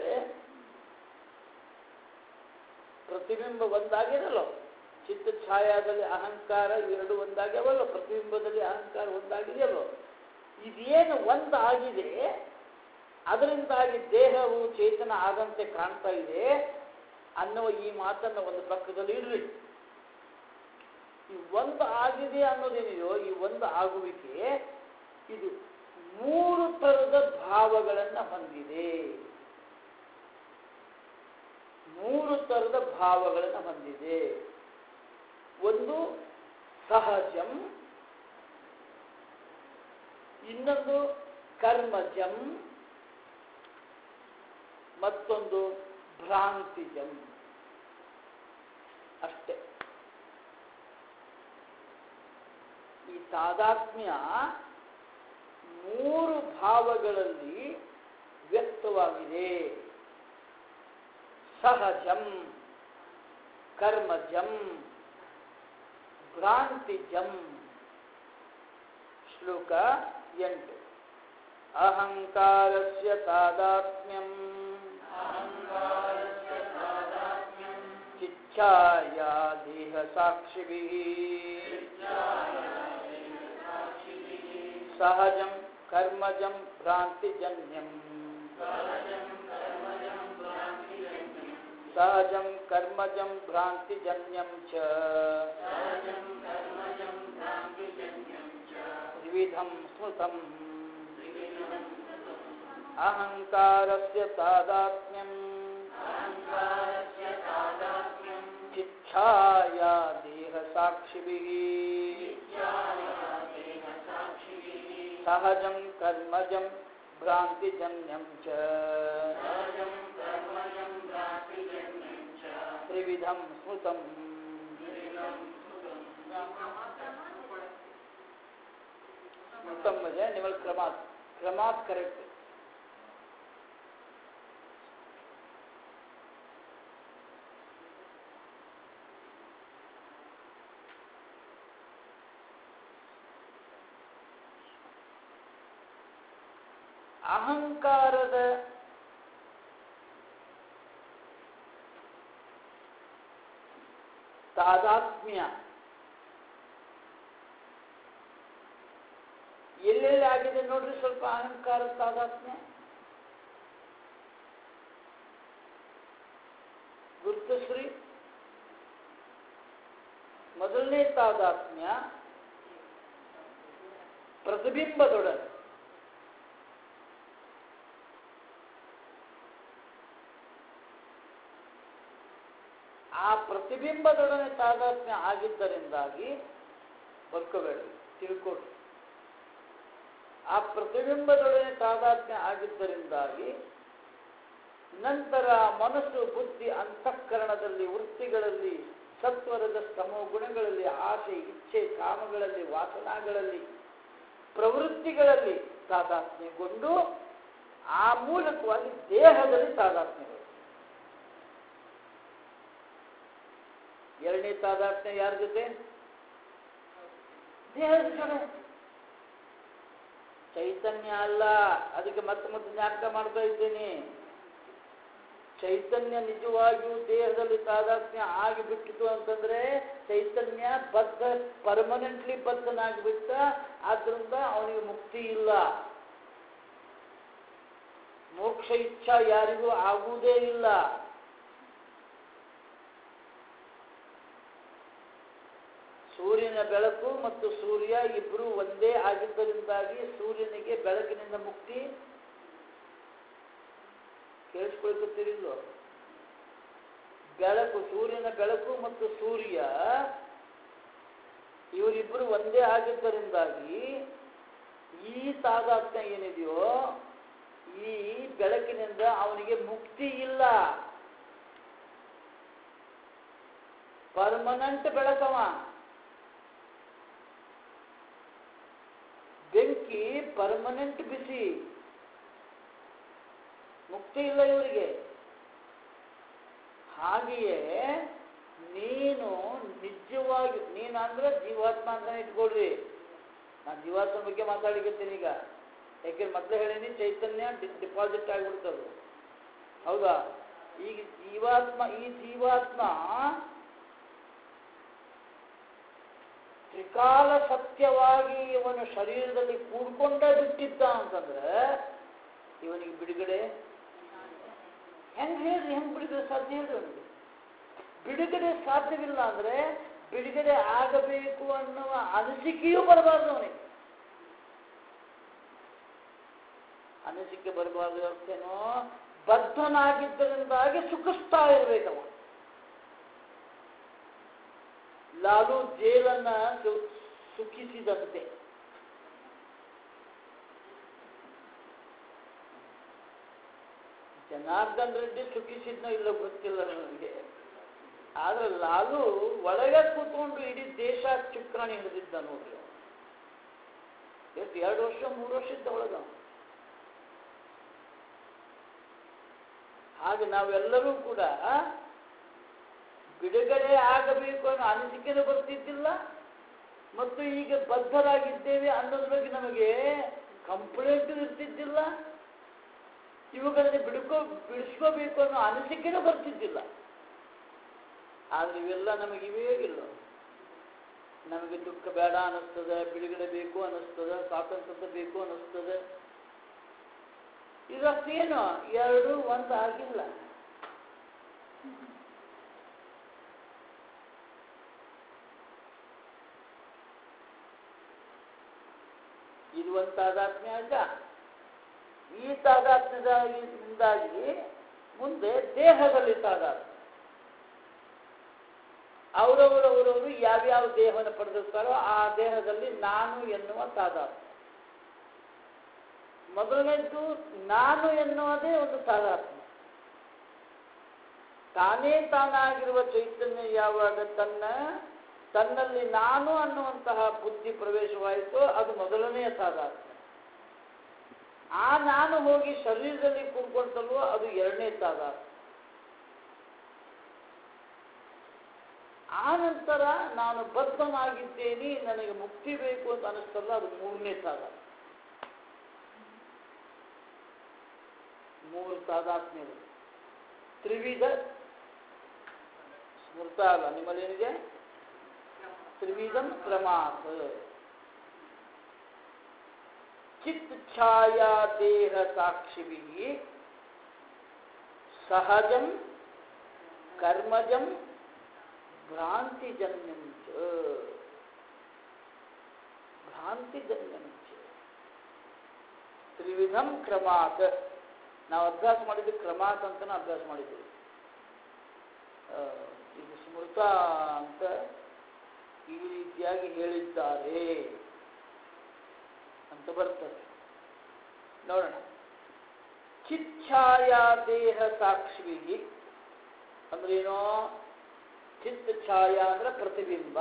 ಪ್ರತಿಬಿಂಬ ಒಂದಾಗಿರಲ್ಲ ಚಿತ್ತ ಛಾಯಾದಲ್ಲಿ ಅಹಂಕಾರ ಇವೆರಡು ಒಂದಾಗ್ಯಾವಲ್ಲ ಪ್ರತಿಬಿಂಬದಲ್ಲಿ ಅಹಂಕಾರ ಒಂದಾಗಿದೆಯಲ್ಲೋ ಇದೇನು ಒಂದಾಗಿದೆ ಅದರಿಂದಾಗಿ ದೇಹವು ಚೇತನ ಆದಂತೆ ಕಾಣ್ತಾ ಇದೆ ಅನ್ನುವ ಈ ಮಾತನ್ನು ಒಂದು ಪಕ್ಕದಲ್ಲಿ ಇಡ್ರಿ ಈ ಒಂದು ಆಗಿದೆ ಅನ್ನೋದೇನಿದೆಯೋ ಈ ಒಂದು ಆಗುವಿಕೆ ಇದು ಮೂರು ಥರದ ಭಾವಗಳನ್ನು ಹೊಂದಿದೆ ಮೂರು ಥರದ ಭಾವಗಳನ್ನು ಹೊಂದಿದೆ ಒಂದು ಸಹಜಂ ಇನ್ನೊಂದು ಕರ್ಮಜಂ ಮತ್ತೊಂದು ಭ್ರಾಂತಿಜಂ ಅಷ್ಟೇ ಈ ತಾದಾತ್ಮ್ಯ ಮೂರು ಭಾವಗಳಲ್ಲಿ ವ್ಯಕ್ತವಾಗಿದೆ ಸಹಜಂ ಕರ್ಮಜಂ ಭ್ರಾಂತಿಜಂ ಶ್ಲೋಕ ಎಂಟು ಅಹಂಕಾರಸ್ಯ ತಾದಾತ್ಮ್ಯಂ ಚಿಚ್ಛಾಯಾ ದೇಹ ಸಾಕ್ಷಿಭಿಃ ಸಹಜಂ ಕರ್ಮಜಂ ಭ್ರಾಂತಿಜನ್ಯಂ ಸಹಜಂ ಕರ್ಮಜಂ ಭ್ರಾಂತಿಜನ್ಯಂ ಚ ತ್ರಿವಿಧಂ ಸ್ಮೃತಂ ಅಹಂಕಾರಸ್ಯ ತಾದಾತ್ಮ್ಯಂ ಚಿಚ್ಛಾಯಾ ದೇಹ ಸಾಕ್ಷಿಭಿಃ ಸಹಜಂ ಕರ್ಮಜಂ ಭ್ರಾಂತಿಜನ್ಯಂ ಚ ತ್ರಿವಿಧಂ ಸ್ಮೃತಂ ಸ್ಮೃತಂ म्हणजे निवल क्रमात क्रमात करेक्ट ಅಹಂಕಾರದ ತಾದಾತ್ಮ್ಯ ಎಲ್ಲೆಲ್ಲಿ ಆಗಿದೆ ನೋಡ್ರಿ ಸ್ವಲ್ಪ ಅಹಂಕಾರದ ತಾದಾತ್ಮ್ಯ ಗುರುತಿಸ್ರಿ ಮೊದಲನೇ ತಾದಾತ್ಮ್ಯ ಪ್ರತಿಬಿಂಬದೊಡನೆ ಆ ಪ್ರತಿಬಿಂಬದೊಡನೆ ತಾದಾತ್ಮ್ಯ ಆಗಿದ್ದರಿಂದಾಗಿ ಬರ್ಕೋಬೇಡಿ ತಿಳ್ಕೊಡ್ರಿ ಆ ಪ್ರತಿಬಿಂಬದೊಡನೆ ತಾದಾತ್ಮ್ಯ ಆಗಿದ್ದರಿಂದಾಗಿ ನಂತರ ಮನಸ್ಸು ಬುದ್ಧಿ ಅಂತಃಕರಣದಲ್ಲಿ ವೃತ್ತಿಗಳಲ್ಲಿ ಸತ್ವರದ ಸ್ತಮೋ ಗುಣಗಳಲ್ಲಿ ಆಸೆ ಇಚ್ಛೆ ಕಾಮಗಳಲ್ಲಿ ವಾಸನಾಗಳಲ್ಲಿ ಪ್ರವೃತ್ತಿಗಳಲ್ಲಿ ತಾದಾತ್ಮ್ಯಗೊಂಡು ಆ ಮೂಲಕವಾಗಿ ದೇಹದಲ್ಲಿ ತಾದಾತ್ಮ್ಯಗಳು ಎರಡನೇ ತಾದಾತ್ಮ್ಯ ಯಾರ ಜೊತೆ ದೇಹದ ಜೊತೆ ಚೈತನ್ಯ ಅಲ್ಲ ಅದಕ್ಕೆ ಮತ್ತೆ ಮತ್ತೆ ಜ್ಞಾಪಕ ಮಾಡ್ತಾ ಇದ್ದೇನೆ ಚೈತನ್ಯ ನಿಜವಾಗಿಯೂ ದೇಹದಲ್ಲಿ ತಾದಾತ್ಮ್ಯ ಆಗಿಬಿಟ್ಟಿತು ಅಂತಂದ್ರೆ ಚೈತನ್ಯ ಬದ್ಧ ಪರ್ಮನೆಂಟ್ಲಿ ಬದ್ಧನಾಗಿಬಿಟ್ಟ ಆದ್ರಿಂದ ಅವನಿಗೆ ಮುಕ್ತಿ ಇಲ್ಲ ಮೋಕ್ಷ ಇಚ್ಛಾ ಯಾರಿಗೂ ಆಗುವುದೇ ಇಲ್ಲ ಸೂರ್ಯನ ಬೆಳಕು ಮತ್ತು ಸೂರ್ಯ ಇಬ್ಬರು ಒಂದೇ ಆಗಿದ್ದರಿಂದಾಗಿ ಸೂರ್ಯನಿಗೆ ಬೆಳಕಿನಿಂದ ಮುಕ್ತಿ ಕೇಳಿಸ್ಕೊಳ್ಕೊತೀರಿಲ್ಲೋ ಬೆಳಕು ಸೂರ್ಯನ ಬೆಳಕು ಮತ್ತು ಸೂರ್ಯ ಇವರಿಬ್ಬರು ಒಂದೇ ಆಗಿದ್ದರಿಂದಾಗಿ ಈ ತಾದಾತ್ಮ್ಯ ಏನಿದೆಯೋ ಈ ಬೆಳಕಿನಿಂದ ಅವನಿಗೆ ಮುಕ್ತಿ ಇಲ್ಲ ಪರ್ಮನೆಂಟ್ ಬೆಳಕವ ಬೆಂಕಿ ಪರ್ಮನೆಂಟ್ ಬಿಸಿ ಮುಕ್ತಿ ಇಲ್ಲ ಇವರಿಗೆ ಹಾಗೆಯೇ ನೀನು ನಿಜವಾಗಿ ನೀನು ಅಂದ್ರೆ ಜೀವಾತ್ಮ ಅಂತಾನೆ ಇಟ್ಕೊಳ್ರಿ ನಾನು ಜೀವಾತ್ಮ ಬಗ್ಗೆ ಮಾತಾಡಿಕತ್ತೀನಿ ಈಗ ಯಾಕೆ ಮೊದಲೇ ಹೇಳೀನಿ ಚೈತನ್ಯ ಡಿಪಾಸಿಟ್ ಆಗಿಬಿಡ್ತದೆ ಹೌದಾ ಈಗ ಜೀವಾತ್ಮ ಈ ಜೀವಾತ್ಮ ತ್ರಿಕಾಲ ಸತ್ಯವಾಗಿ ಇವನು ಶರೀರದಲ್ಲಿ ಕೂಡ್ಕೊಂಡ ಬಿಟ್ಟಿದ್ದ ಅಂತಂದ್ರೆ ಇವನಿಗೆ ಬಿಡುಗಡೆ ಹೆಂಗ್ ಹೇಳ್ರಿ ಹೆಂಗ್ ಬಿಡುಗಡೆ ಸಾಧ್ಯ ಹೇಳ್ರಿ ಅವನಿಗೆ ಬಿಡುಗಡೆ ಸಾಧ್ಯವಿಲ್ಲ ಅಂದ್ರೆ ಬಿಡುಗಡೆ ಆಗಬೇಕು ಅನ್ನುವ ಅನಿಸಿಕೆಯೂ ಬರಬಾರ್ದು ಅವನಿಗೆ ಅನಿಸಿಕೆ ಬರಬಾರ್ದು ಅರ್ಥೇನೋ ಬದ್ಧನಾಗಿದ್ದರಿಂದಾಗಿ ಸುಖಿಸ್ತಾ ಇರಬೇಕವ ಲಾಲು ಜೇಲನ್ನ ಸು- ಸುಖಿಸಿದಂತೆ ಜನಾರ್ದನ್ ರೆಡ್ಡಿ ಸುಖಿಸಿದ್ನೋ ಇಲ್ಲ ಗೊತ್ತಿಲ್ಲ ನನಗೆ ಆದ್ರೆ ಲಾಲು ಒಳಗೆ ಕೂತ್ಕೊಂಡು ಇಡೀ ದೇಶ ಚುಕ್ರಾಣಿ ಹಿಡಿದಿದ್ದ ನೋಡ್ರಿ ಅವ್ನು. ಎಷ್ಟು ಎರಡು ವರ್ಷ ಮೂರು ವರ್ಷ ಇದ್ದ ಒಳಗ ಅವ್ನು. ಹಾಗೆ ನಾವೆಲ್ಲರೂ ಕೂಡ ಬಿಡುಗಡೆ ಆಗಬೇಕು ಅನ್ನೋ ಅನಿಸಿಕೆನೂ ಬರ್ತಿದ್ದಿಲ್ಲ ಮತ್ತು ಈಗ ಬದ್ಧರಾಗಿದ್ದೇವೆ ಅನ್ನೋದ್ರ ಬಗ್ಗೆ ನಮಗೆ ಕಂಪ್ಲೇಂಟ್ ಇರ್ತಿದ್ದಿಲ್ಲ ಇವುಗಳಲ್ಲಿ ಬಿಡ್ಕೋ ಬಿಡಿಸ್ಕೋಬೇಕು ಅನ್ನೋ ಅನಿಸಿಕೆನೂ ಬರ್ತಿದ್ದಿಲ್ಲ ಆದ್ರೆ ಇವೆಲ್ಲ ನಮಗೆ ಇವೇ ಇಲ್ಲ ನಮಗೆ ದುಃಖ ಬೇಡ ಅನ್ನಿಸ್ತದೆ ಬಿಡುಗಡೆ ಬೇಕು ಅನ್ನಿಸ್ತದೆ ಸ್ವಾತಂತ್ರ್ಯ ಬೇಕು ಅನ್ನಿಸ್ತದೆ ಇದಷ್ಟೇನು ಎರಡು ಒಂದು ಆಗಿಲ್ಲ ಇದು ಒಂದು ತಾದಾತ್ಮ್ಯ ಅಲ್ಲ ಈ ತಾದಾತ್ಮ್ಯದಿಂದಾಗಿ ಮುಂದೆ ದೇಹದಲ್ಲಿ ತಾದಾತ್ಮ್ಯ ಅವರವರವರವರು ಯಾವ್ಯಾವ ದೇಹವನ್ನು ಪಡೆದಿರ್ತಾರೋ ಆ ದೇಹದಲ್ಲಿ ನಾನು ಎನ್ನುವ ತಾದಾತ್ಮ್ಯ ಮೊದಲನೇದ್ದು ನಾನು ಎನ್ನುವುದೇ ಒಂದು ತಾದಾತ್ಮ್ಯ ತಾನೇ ತಾನಾಗಿರುವ ಚೈತನ್ಯ ಯಾವಾಗ ತನ್ನ ತನ್ನಲ್ಲಿ ನಾನು ಅನ್ನುವಂತಹ ಬುದ್ಧಿ ಪ್ರವೇಶವಾಯಿತೋ ಅದು ಮೊದಲನೆಯ ತಾದಾತ್ಮ್ಯ ಆ ನಾನು ಹೋಗಿ ಶರೀರದಲ್ಲಿ ಕೂತ್ಕೊಳ್ತಲ್ವೋ ಅದು ಎರಡನೇ ತಾದಾತ್ಮ್ಯ ಆ ನಂತರ ನಾನು ಬದ್ಧನಾಗಿದ್ದೇನೆ ನನಗೆ ಮುಕ್ತಿ ಬೇಕು ಅಂತ ಅನಿಸ್ತಲ್ಲ ಅದು ಮೂರನೇ ತಾದಾತ್ಮ್ಯ ಮೂರು ತಾದಾತ್ಮ್ಯಗಳು ತ್ರಿವಿಧ ಸ್ಮೃತ ಅಲ್ಲ ನಿಮ್ಮಲ್ಲಿ ಏನಿದೆ ತ್ರಿವಿಧಂ ಕ್ರಮಾತ್ ಚಿತ್ ಛಾಯಾ ದೇಹ ಸಾಕ್ಷಿಭಿ ಸಹಜಂ ಕರ್ಮಜಂ ಭ್ರಾಂತಿಜನ್ಯಂ ಚ ಭ್ರಾಂತಿಜನ್ಯಂ ಚ ತ್ರಿವಿಧಂ ಕ್ರಮಾತ್ ನಾವು ಅಭ್ಯಾಸ ಮಾಡಿದ್ದು ಕ್ರಮಾತ್ ಅಂತಲೇ ಅಭ್ಯಾಸ ಮಾಡಿದ್ದೀವಿ ಆ, ಇದು ಸ್ಮೃತ ಅಂತ ಈ ರೀತಿಯಾಗಿ ಹೇಳಿದ್ದಾರೆ ಅಂತ ಬರ್ತದೆ ನೋಡೋಣ ಚಿಚ್ಛಾಯಾ ದೇಹ ಸಾಕ್ಷಿ ಅಂದ್ರೇನೋ ಚಿತ್ತ ಛಾಯಾ ಅಂದ್ರೆ ಪ್ರತಿಬಿಂಬ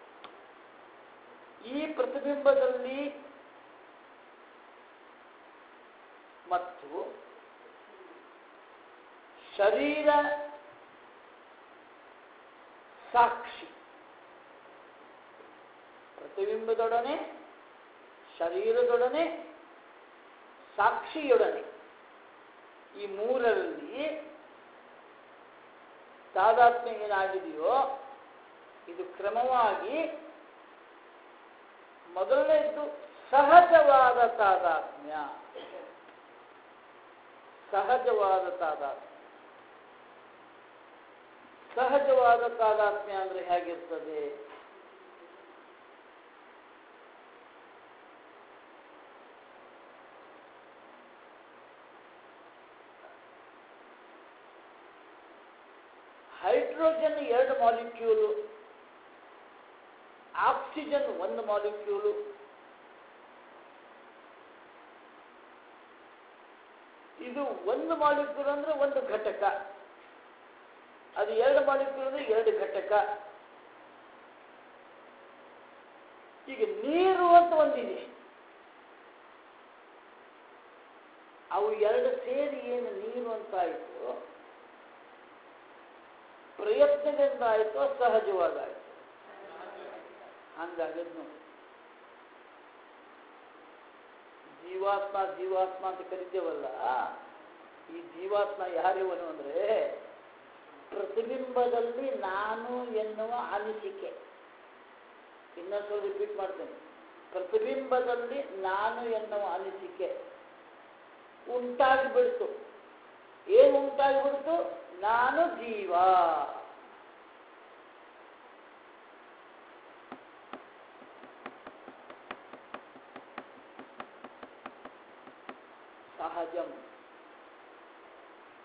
ಈ ಪ್ರತಿಬಿಂಬದಲ್ಲಿ ಮತ್ತು ಶರೀರ ಸಾಕ್ಷಿ ಪ್ರತಿಬಿಂಬದೊಡನೆ ಶರೀರದೊಡನೆ ಸಾಕ್ಷಿಯೊಡನೆ ಈ ಮೂರರಲ್ಲಿ ತಾದಾತ್ಮ್ಯ ಏನಾಗಿದೆಯೋ ಇದು ಕ್ರಮವಾಗಿ ಮೊದಲನೇದ್ದು ಸಹಜವಾದ ತಾದಾತ್ಮ್ಯ ಸಹಜವಾದ ತಾದಾತ್ಮ್ಯ ಸಹಜವಾದ ತಾದಾತ್ಮ್ಯ ಅಂದ್ರೆ ಹೇಗಿರ್ತದೆ ಹೈಡ್ರೋಜನ್ ಎರಡು ಮಾಲಿಕ್ಯೂಲು ಆಕ್ಸಿಜನ್ ಒಂದು ಮಾಲಿಕ್ಯೂಲು ಇದು ಒಂದು ಮಾಲಿಕ್ಯೂಲ್ ಅಂದ್ರೆ ಒಂದು ಘಟಕ ಅದು ಎರಡು ಮಾಲಿಕ್ಯೂಲ್ ಅಂದ್ರೆ ಎರಡು ಘಟಕ ಈಗ ನೀರು ಅಂತ ಒಂದಿದೆ ಅವು ಎರಡು ಸೇರಿ ಏನು ನೀರು ಅಂತ ಆಯಿತು ಪ್ರಯತ್ನದಿಂದ ಆಯಿತು ಸಹಜವಾಗಾಯಿತು ಹಂಗಾಗದ್ ನೋಡಿ ಜೀವಾತ್ಮ ಜೀವಾತ್ಮ ಅಂತ ಕರಿತೇವಲ್ಲ ಈ ಜೀವಾತ್ಮ ಯಾರಿವನು ಅಂದ್ರೆ ಪ್ರತಿಬಿಂಬದಲ್ಲಿ ನಾನು ಎನ್ನುವ ಅನಿಸಿಕೆ ಇನ್ನೊಂದ್ಸಲ ರಿಪೀಟ್ ಮಾಡ್ತೇನೆ ಪ್ರತಿಬಿಂಬದಲ್ಲಿ ನಾನು ಎನ್ನುವ ಅನಿಸಿಕೆ ಉಂಟಾಗಿಬಿಡ್ತು ಏನು ಉಂಟಾಗಿಬಿಡ್ತು ನಾನು ಜೀವ ಸಹಜಂ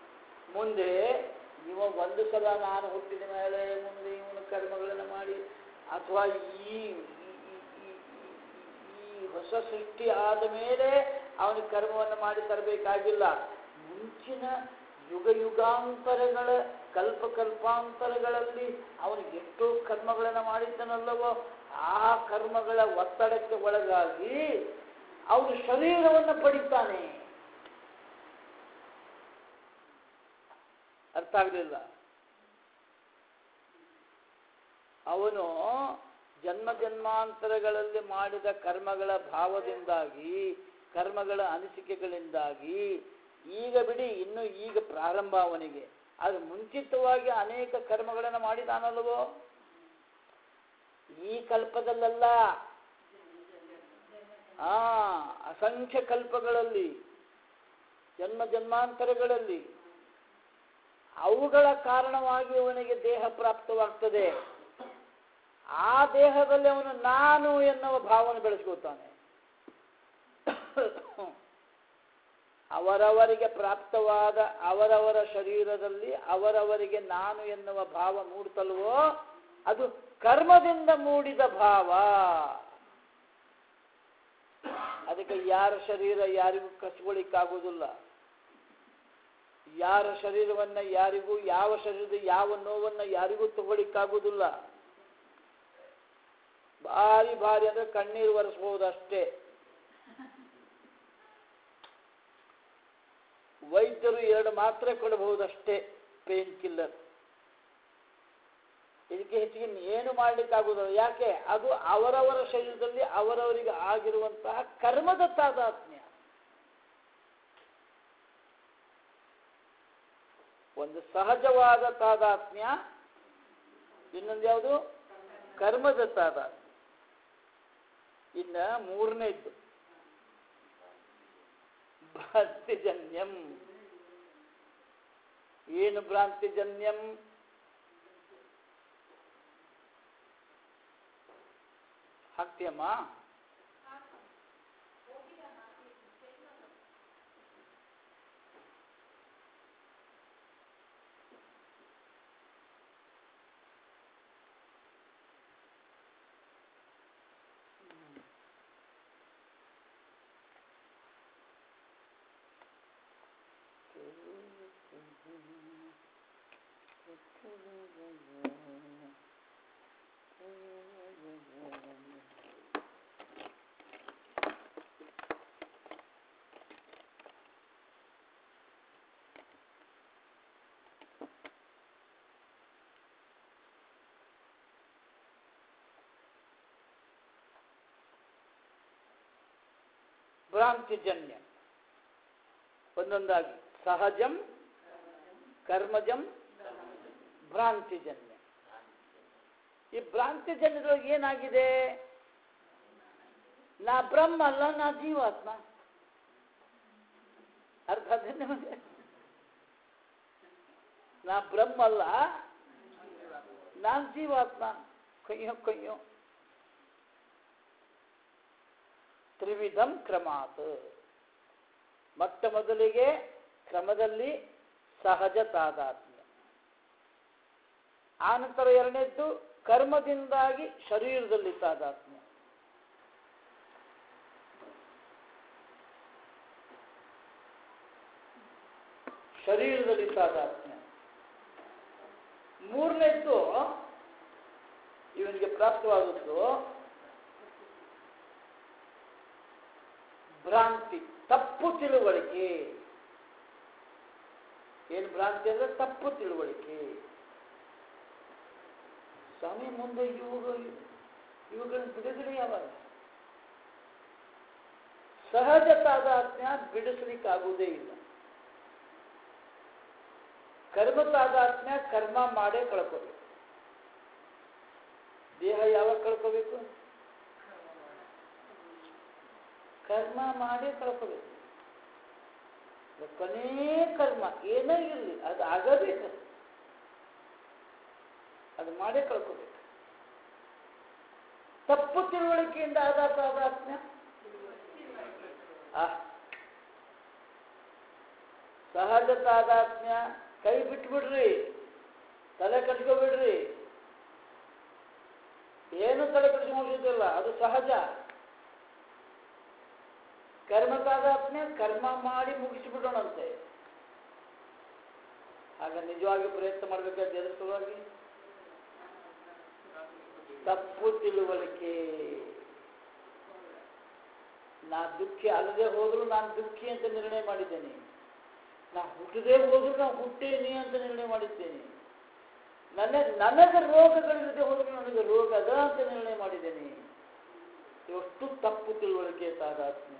ಮುಂದೆ ಇವ ಒಂದು ಸಲ ನಾನು ಹುಟ್ಟಿದ ಮೇಲೆ ಮುಂದೆ ಇವನು ಕರ್ಮಗಳನ್ನು ಮಾಡಿ ಅಥವಾ ಈ ಈ- ಈ- ಈ- ಈ- ಈ ಹೊಸ ಸೃಷ್ಟಿ ಆದ ಮೇಲೆ ಅವನಿಗೆ ಕರ್ಮವನ್ನು ಮಾಡಿ ತರಬೇಕಾಗಿಲ್ಲ ಮುಂಚಿನ ಯುಗ ಯುಗಾಂತರಗಳ ಕಲ್ಪ ಕಲ್ಪಾಂತರಗಳಲ್ಲಿ ಅವನಿಗೆ ಎಷ್ಟೋ ಕರ್ಮಗಳನ್ನು ಮಾಡಿದ್ದನಲ್ಲವೋ ಆ ಕರ್ಮಗಳ ಒತ್ತಡಕ್ಕೆ ಒಳಗಾಗಿ ಅವನು ಶರೀರವನ್ನು ಪಡಿತಾನೆ ಅರ್ಥ ಆಗಲಿಲ್ಲ ಅವನು ಜನ್ಮ ಜನ್ಮಾಂತರಗಳಲ್ಲಿ ಮಾಡಿದ ಕರ್ಮಗಳ ಭಾವದಿಂದಾಗಿ ಕರ್ಮಗಳ ಅನಿಸಿಕೆಗಳಿಂದಾಗಿ ಈಗ ಬಿಡಿ ಇನ್ನು ಈಗ ಪ್ರಾರಂಭ ಅವನಿಗೆ ಅದು ಮುಂಚಿತವಾಗಿ ಅನೇಕ ಕರ್ಮಗಳನ್ನು ಮಾಡಿದಾನಲ್ವೋ ಈ ಕಲ್ಪದಲ್ಲೆಲ್ಲ ಆ ಅಸಂಖ್ಯ ಕಲ್ಪಗಳಲ್ಲಿ ಜನ್ಮ ಜನ್ಮಾಂತರಗಳಲ್ಲಿ ಅವುಗಳ ಕಾರಣವಾಗಿ ಅವನಿಗೆ ದೇಹ ಪ್ರಾಪ್ತವಾಗ್ತದೆ ಆ ದೇಹದಲ್ಲಿ ಅವನು ನಾನು ಎನ್ನುವ ಭಾವನೆ ಬೆಳೆಸ್ಕೊತಾನೆ ಅವರವರಿಗೆ ಪ್ರಾಪ್ತವಾದ ಅವರವರ ಶರೀರದಲ್ಲಿ ಅವರವರಿಗೆ ನಾನು ಎನ್ನುವ ಭಾವ ಮೂಡ್ತಲ್ವೋ ಅದು ಕರ್ಮದಿಂದ ಮೂಡಿದ ಭಾವ ಅದಕ್ಕೆ ಯಾರ ಶರೀರ ಯಾರಿಗೂ ಕಚ್ಕೊಳ್ಳಿಕ್ಕಾಗೋದಿಲ್ಲ ಯಾರ ಶರೀರವನ್ನ ಯಾರಿಗೂ ಯಾವ ಶರೀರದ ಯಾವ ನೋವನ್ನ ಯಾರಿಗೂ ತಗೊಳ್ಳಿಕ್ಕಾಗೋದಿಲ್ಲ ಭಾರಿ ಭಾರಿ ಅಂದ್ರೆ ಕಣ್ಣೀರು ಒರೆಸ್ಬೋದು ಅಷ್ಟೇ ವೈದ್ಯರು ಎರಡು ಮಾತ್ರೆ ಕೊಡಬಹುದಷ್ಟೇ ಪೇನ್ ಕಿಲ್ಲರ್ ಇದಕ್ಕೆ ಹೆಚ್ಚಿಗೆ ಏನು ಮಾಡ್ಲಿಕ್ಕಾಗುವುದಿಲ್ಲ ಯಾಕೆ ಅದು ಅವರವರ ಶರೀರದಲ್ಲಿ ಅವರವರಿಗೆ ಆಗಿರುವಂತಹ ಕರ್ಮದ ತಾದಾತ್ಮ್ಯ ಒಂದು ಸಹಜವಾದ ತಾದಾತ್ಮ್ಯ ಇನ್ನೊಂದು ಯಾವುದು ಕರ್ಮದ ತಾದಾತ್ಮ್ಯ ಇನ್ನ ಮೂರನೇದ್ದು ಭ್ರಾಂತಿಜನ್ಯಂ ಏನು ಭ್ರಾಂತಿಜನ್ಯಂ ಹಾಕ್ತೀಯಮ್ಮ ಭ್ರಾಂತಿಜನ್ಯ ಒಂದೊಂದಾಗಿ ಸಹಜಂ ಕರ್ಮಜಂ ಭ್ರಾಂತಿಜನ್ಯ ಈ ಭ್ರಾಂತಿಜನ್ಯದೊಳಗೆ ಏನಾಗಿದೆ ನಾ ಬ್ರಹ್ಮ ಅಲ್ಲ ನಾ ಜೀವಾತ್ಮ ಅರ್ಥ ಆದ್ರೆ ನಿಮಗೆ ನಾ ಬ್ರಹ್ಮ ಅಲ್ಲ ನಾನ್ ಜೀವಾತ್ಮ ಕೈಯೋ ಕೈಯೋ ತ್ರಿವಿಧಂ ಕ್ರಮಾತ್ ಮೊಟ್ಟ ಮೊದಲಿಗೆ ಕ್ರಮದಲ್ಲಿ ಸಹಜ ತಾದಾತ್ಮ್ಯ ಆನಂತರ ಎರಡನೇದ್ದು ಕರ್ಮದಿಂದಾಗಿ ಶರೀರದಲ್ಲಿ ತಾದಾತ್ಮ್ಯ ಶರೀರದಲ್ಲಿ ತಾದಾತ್ಮ್ಯ ಮೂರನೇದ್ದು ಇವನಿಗೆ ಪ್ರಾಪ್ತವಾದದ್ದು ಭ್ರಾಂತಿ ತಪ್ಪು ತಿಳುವಳಿಕೆ ಏನು ಭ್ರಾಂತಿ ಅಂದ್ರೆ ತಪ್ಪು ತಿಳುವಳಿಕೆ ಸ್ವಾಮಿ ಮುಂದೆ ಇವುಗಳು ಇವುಗಳನ್ನು ಬಿಡುಗಡೆ ಯಾವಾಗ ಸಹಜ ತಾದಾತ್ಮ್ಯ ಬಿಡಿಸ್ಲಿಕ್ಕಾಗುವುದೇ ಇಲ್ಲ ಕರ್ಮ ತಾದಾತ್ಮ್ಯ ಕರ್ಮ ಮಾಡೇ ಕಳ್ಕೋಬೇಕು ದೇಹ ಯಾವಾಗ ಕಳ್ಕೋಬೇಕು ಕರ್ಮ ಮಾಡೇ ಕಳ್ಕೋಬೇಕು ಅದು ಕೊನೇ ಕರ್ಮ ಏನೇ ಇರಲಿ ಅದು ಆಗಬೇಕು ಅದು ಮಾಡೇ ಕಳ್ಕೋಬೇಕು ತಪ್ಪು ತಿಳುವಳಿಕೆಯಿಂದ ಆದ ತಾದಾತ್ಮ್ಯ ಆ ಸಹಜ ತಾದಾತ್ಮ್ಯ ಕೈ ಬಿಟ್ಬಿಡ್ರಿ ತಲೆ ಕಟ್ಕೋಬಿಡ್ರಿ ಏನು ತಲೆ ಕಟ್ಸ್ಕೊಂಡಿದ್ದಿಲ್ಲ ಅದು ಸಹಜ ಕರ್ಮ ತಾದಾತ್ಮ್ಯ ಕರ್ಮ ಮಾಡಿ ಮುಗಿಸಿಬಿಡೋಣಂತೆ ಆಗ ನಿಜವಾಗಿ ಪ್ರಯತ್ನ ಮಾಡಬೇಕಾದ ಎದ್ರ ಸಲುವಾಗಿ ತಪ್ಪು ತಿಳುವಳಿಕೆ ನಾ ದುಃಖಿ ಅಲ್ಲದೆ ಹೋದ್ರು ನಾನು ದುಃಖಿ ಅಂತ ನಿರ್ಣಯ ಮಾಡಿದ್ದೇನೆ ನಾ ಹುಟ್ಟದೇ ಹೋದ್ರು ನಾನು ಹುಟ್ಟೇನಿ ಅಂತ ನಿರ್ಣಯ ಮಾಡಿದ್ದೇನೆ ನನ್ನ ನನಗೆ ರೋಗಗಳಿಲ್ಲದೆ ಹೋದ್ರು ನನಗೆ ರೋಗ ಅದ ಅಂತ ನಿರ್ಣಯ ಮಾಡಿದ್ದೇನೆ ಎಷ್ಟು ತಪ್ಪು ತಿಳುವಳಿಕೆ ತಾದಾತ್ಮ್ಯ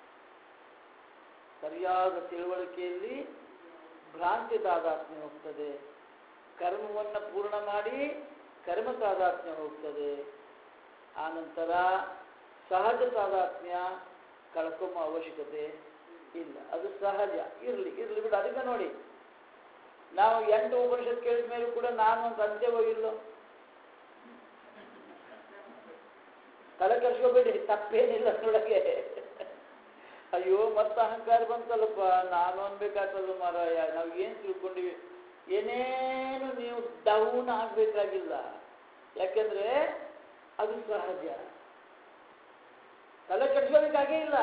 ಸರಿಯಾದ ತಿಳುವಳಿಕೆಯಲ್ಲಿ ಭ್ರಾಂತಿ ತಾದಾತ್ಮ್ಯ ಹೋಗ್ತದೆ ಕರ್ಮವನ್ನು ಪೂರ್ಣ ಮಾಡಿ ಕರ್ಮ ತಾದಾತ್ಮ್ಯ ಹೋಗ್ತದೆ ಆನಂತರ ಸಹಜ ತಾದಾತ್ಮ್ಯ ಕಳ್ಕೊಂಬ ಅವಶ್ಯಕತೆ ಇಲ್ಲ ಅದು ಸಹಜ ಇರಲಿ ಇರಲಿ ಬಿಡು ಅದಕ್ಕೆ ನೋಡಿ ನಾವು ಎಂಟು ಉಪನಿಷತ್ ಕೇಳಿದ ಮೇಲೂ ಕೂಡ ನಾನು ಅಂತ ಅಂತ್ಯವೋ ಇಲ್ಲೋ ತಲೆ ಕೆರ್ಸ್ಕೋಬೇಡಿ ತಪ್ಪೇನಿಲ್ಲ ಅದರೊಳಗೆ ಅಯ್ಯೋ ಮತ್ತೆ ಅಹಂಕಾರ ಬಂತಲ್ಲಪ್ಪ ನಾನು ಅನ್ಬೇಕಾಗ್ತದ ಮಾರಾಯ ನಾವು ಏನು ತಿಳ್ಕೊಂಡಿವಿ ಏನೇನು ನೀವು ಡೌನ್ ಆಗಬೇಕಾಗಿಲ್ಲ ಯಾಕೆಂದ್ರೆ ಅದು ಸಹಜ ತಲೆ ಕೆಡ್ಸ್ಕೋಬೇಕಾಗೇ ಇಲ್ಲ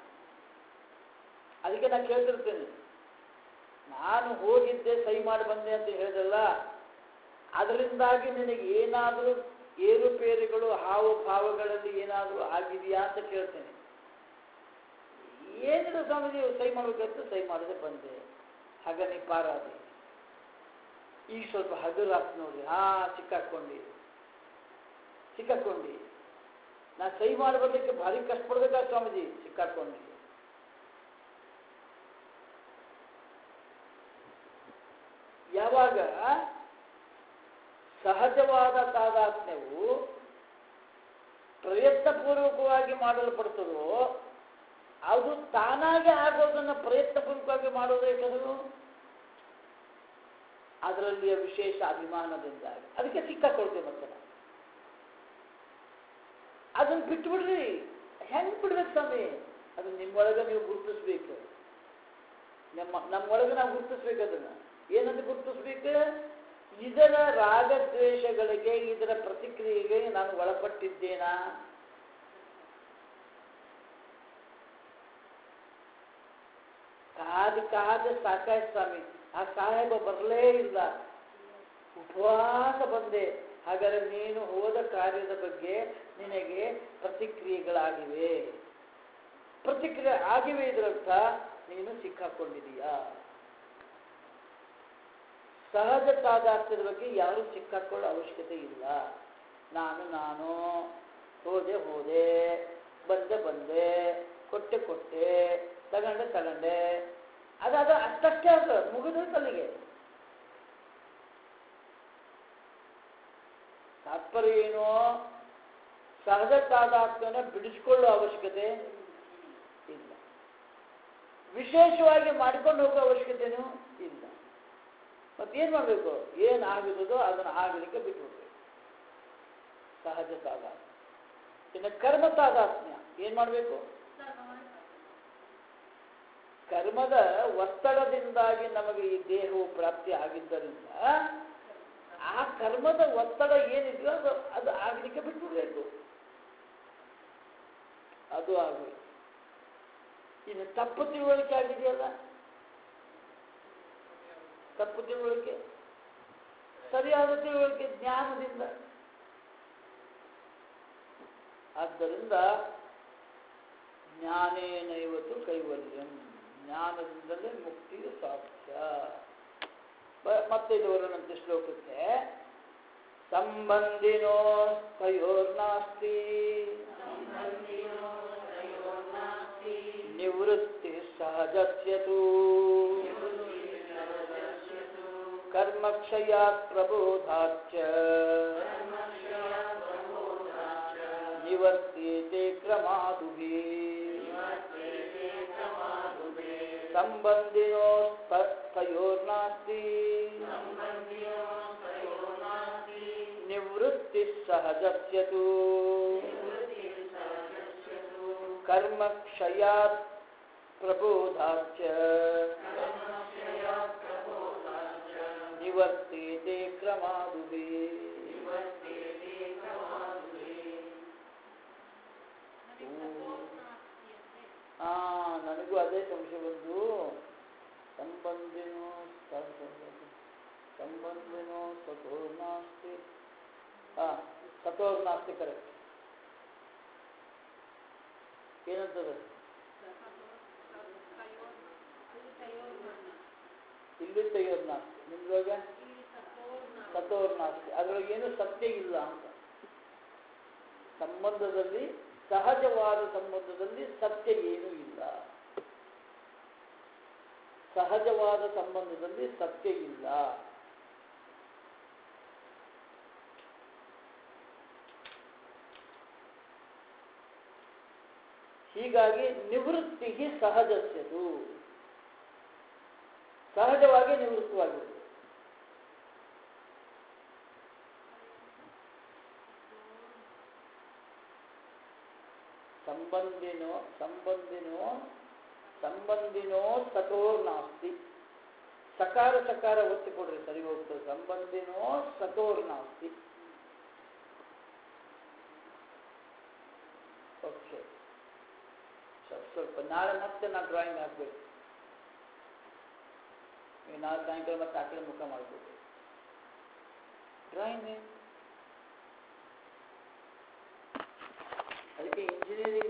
ಅದಕ್ಕೆ ನಾನು ಕೇಳ್ತಿರ್ತೇನೆ ನಾನು ಹೋಗಿದ್ದೆ ಸಹಿ ಮಾಡಿ ಬಂದೆ ಅಂತ ಹೇಳಿದಲ್ಲ ಅದರಿಂದಾಗಿ ನಿನಗೆ ಏನಾದರೂ ಏರುಪೇರುಗಳು ಹಾವ ಭಾವಗಳಲ್ಲಿ ಏನಾದರೂ ಆಗಿದೆಯಾ ಅಂತ ಕೇಳ್ತೇನೆ ಏನಿಲ್ಲ ಸ್ವಾಮೀಜಿ ಸಹಿ ಮಾಡ್ಬೇಕಂತ ಸಹಿ ಮಾಡದೆ ಬಂದೆ ಹಾಗ ನೀ ಪಾರಾದೆ ಈಗ ಸ್ವಲ್ಪ ಹಗರಾತ್ ನೋಡ್ರಿ ಹಾ ಸಿಕ್ಕಾಕೊಂಡಿ ಸಿಕ್ಕಾಕೊಂಡಿ ನಾ ಸಹಿ ಮಾಡಿ ಬರ್ಲಿಕ್ಕೆ ಭಾರಿ ಕಷ್ಟಪಡ್ಬೇಕಾ ಸ್ವಾಮೀಜಿ ಸಿಕ್ಕಾಕೊಂಡಿ ಯಾವಾಗ ಸಹಜವಾದ ತಾದಾತ್ಮ್ಯವು ಪ್ರಯತ್ನಪೂರ್ವಕವಾಗಿ ಮಾಡಲ್ಪಡ್ತದೋ ಅದು ತಾನಾಗೆ ಆಗೋದನ್ನು ಪ್ರಯತ್ನಪೂರ್ವಕವಾಗಿ ಮಾಡೋದೇ ಕೆಲವು ಅದರಲ್ಲಿಯ ವಿಶೇಷ ಅಭಿಮಾನದಿಂದಾಗಿ ಅದಕ್ಕೆ ಸಿಕ್ಕಾಕೊಳ್ತೇವೆ ಮತ್ತೆ ನಾವು ಅದನ್ನು ಬಿಟ್ಬಿಡ್ರಿ ಹೆಂಗೆ ಬಿಡ್ಬೇಕು ಸ್ವಾಮಿ ಅದು ನಿಮ್ಮೊಳಗೆ ನೀವು ಗುರುತಿಸ್ಬೇಕು ನಮ್ಮ ನಮ್ಮೊಳಗೆ ನಾವು ಗುರುತಿಸ್ಬೇಕು ಅದನ್ನು ಏನಂತ ಗುರುತಿಸ್ಬೇಕು ಇದರ ರಾಗದ್ವೇಷಗಳಿಗೆ ಇದರ ಪ್ರತಿಕ್ರಿಯೆಗೆ ನಾನು ಒಳಪಟ್ಟಿದ್ದೇನಾ ಕಾದು ಕಾದು ಸಾಕಾಯ್ತು ಸ್ವಾಮಿ ಆ ಸಾಹೇಬ ಬರಲೇ ಇಲ್ಲ ಉಪವಾಸ ಬಂದೆ ಹಾಗಾದ್ರೆ ನೀನು ಹೋದ ಕಾರ್ಯದ ಬಗ್ಗೆ ನಿನಗೆ ಪ್ರತಿಕ್ರಿಯೆಗಳಾಗಿವೆ ಪ್ರತಿಕ್ರಿಯೆ ಆಗಿವೆ ಇದರರ್ಥ ನೀನು ಸಿಕ್ಕಾಕೊಂಡಿದೀಯಾ ಸಹಜ ತಾದಾರ್ಥದ ಬಗ್ಗೆ ಯಾರು ಸಿಕ್ಕಾಕೊಳ್ಳೋ ಅವಶ್ಯಕತೆ ಇಲ್ಲ ನಾನು ನಾನು ಹೋದೆ ಹೋದೆ ಬಂದೆ ಬಂದೆ ಕೊಟ್ಟೆ ಕೊಟ್ಟೆ ತಗೊಂಡೆ ತಗೊಂಡೆ ಅದಾದ ಅಷ್ಟಷ್ಟೇ ಅದು ಮುಗಿದೋಯ್ತು ಅಲ್ಲಿಗೆ ತಾತ್ಪರ್ಯ ಏನು ಸಹಜ ತಾದಾತ್ಮ್ಯನ ಬಿಡಿಸ್ಕೊಳ್ಳೋ ಅವಶ್ಯಕತೆ ಇಲ್ಲ ವಿಶೇಷವಾಗಿ ಮಾಡ್ಕೊಂಡು ಹೋಗೋ ಅವಶ್ಯಕತೆನೂ ಇಲ್ಲ ಮತ್ತೇನು ಮಾಡಬೇಕು ಏನು ಆಗಿರೋದೋ ಅದನ್ನು ಆಗಲಿಕ್ಕೆ ಬಿಟ್ಬಿಡ್ಬೇಕು ಸಹಜ ತಾದಾತ್ಮ್ಯ ಇನ್ನು ಕರ್ಮ ತಾದಾತ್ಮ್ಯ ಏನು ಮಾಡಬೇಕು ಕರ್ಮದ ಒತ್ತಡದಿಂದಾಗಿ ನಮಗೆ ಈ ದೇಹವು ಪ್ರಾಪ್ತಿ ಆಗಿದ್ದರಿಂದ ಆ ಕರ್ಮದ ಒತ್ತಡ ಏನಿದೆಯೋ ಅದು ಅದು ಆಗಲಿಕ್ಕೆ ಬಿಟ್ಬಿಡ್ಬೇಕು ಅದು ಆಗಬೇಕು ಇನ್ನು ತಪ್ಪು ತಿಳುವಳಿಕೆ ಆಗಿದೆಯಲ್ಲ ತಪ್ಪು ತಿಳುವಳಿಕೆ ಸರಿಯಾದ ತಿಳುವಳಿಕೆ ಜ್ಞಾನದಿಂದ ಆದ್ದರಿಂದ ಜ್ಞಾನೇನ ಇವತ್ತು ಕೈವಲ್ಯಂ ಜ್ಞಾನದಿಂದಲೇ ಮುಕ್ತಿಯು ಸಾಧ್ಯ ಬ- ಮತ್ತೆ ಇದು ಬರೋಣಂತೆ ಶ್ಲೋಕಕ್ಕೆ ಸಂಬಂಧಿನೋ ತಯೋರ್ನಾಸ್ತಿ ನಿವೃತ್ತಿ ಸಹಜಸ್ಯತು ಕರ್ಮಕ್ಷಯಾತ್ ಪ್ರಬೋಧಾಚ್ಚ ನಿವರ್ತ್ಯತೆ ಕ್ರಮಾದುಭಿ ಸಂಬಂಧಿನೋ ತಯೋರ್ನಾಸ್ತಿ ನಿವೃತ್ತಿ ಸಹಜಸ್ಯತು ಕರ್ಮಕ್ಷಯಾತ್ ಪ್ರಬೋಧಾಚ್ಚ ನಿವರ್ತೇತೆ ಕ್ರಮಾದುಬೇ ಆ ನನಗೂ ಅದೇ ಸಂಶಯ ಬಂದು ಸಂಬಂಧಿನೋ ಸ- ಸ- ಸಂಬಂಧಿನೋ ಸತೋರ್ನಾಸ್ತಿ ಹಾ ಸತೋರ್ನಾಸ್ತಿ ಕರೆಕ್ಟ್ ಏನಂತದ ಇಲ್ಲಿ ತೆಗೆಯೋರ್ನಾಸ್ತಿ ನಿಮ್ದೊಳಗೆ ಸತೋರ್ನಾಸ್ತಿ ಅದರೊಳಗೆ ಏನು ಸತ್ಯ ಇಲ್ಲ ಅಂತ ಸಂಬಂಧದಲ್ಲಿ ಸಹಜವಾದ ಸಂಬಂಧದಲ್ಲಿ ಸತ್ಯ ಏನೂ ಇಲ್ಲ ಸಹಜವಾದ ಸಂಬಂಧದಲ್ಲಿ ಸತ್ಯ ಇಲ್ಲ ಹೀಗಾಗಿ ನಿವೃತ್ತಿ ಸಹಜಸ್ಯದು ಸಹಜವಾಗಿ ನಿವೃತ್ತವಾಗಿರುತ್ತದೆ ಸಂಬಂಧಿನೋ ಸಂಬಂಧಿನೋ ಸಂಬಂಧಿನೋ ಸತೋರ್ ನಾಸ್ತಿ ಸಕಾರ ಸಕಾರ ಒತ್ತಿ ಕೊಡ್ರಿ ಸರಿ ಹೋಗ್ತದೆ ಸಂಬಂಧಿನೋ ಸತೋರ್ ನಾಸ್ತಿ ಓಕೆ ಸ್ವಲ್ಪ ಸ್ವಲ್ಪ ನಾಳೆ ಮತ್ತೆ ನಾನು ಡ್ರಾಯಿಂಗ್ ಹಾಕ್ಬೇಕು ನೀವು ನಾಳೆ ಸಾಯಂಕಾಲ ಮತ್ತೆ ಆ ಕಡೆ ಮುಖ ಮಾಡ್ಬೇಕು ಡ್ರಾಯಿಂಗ್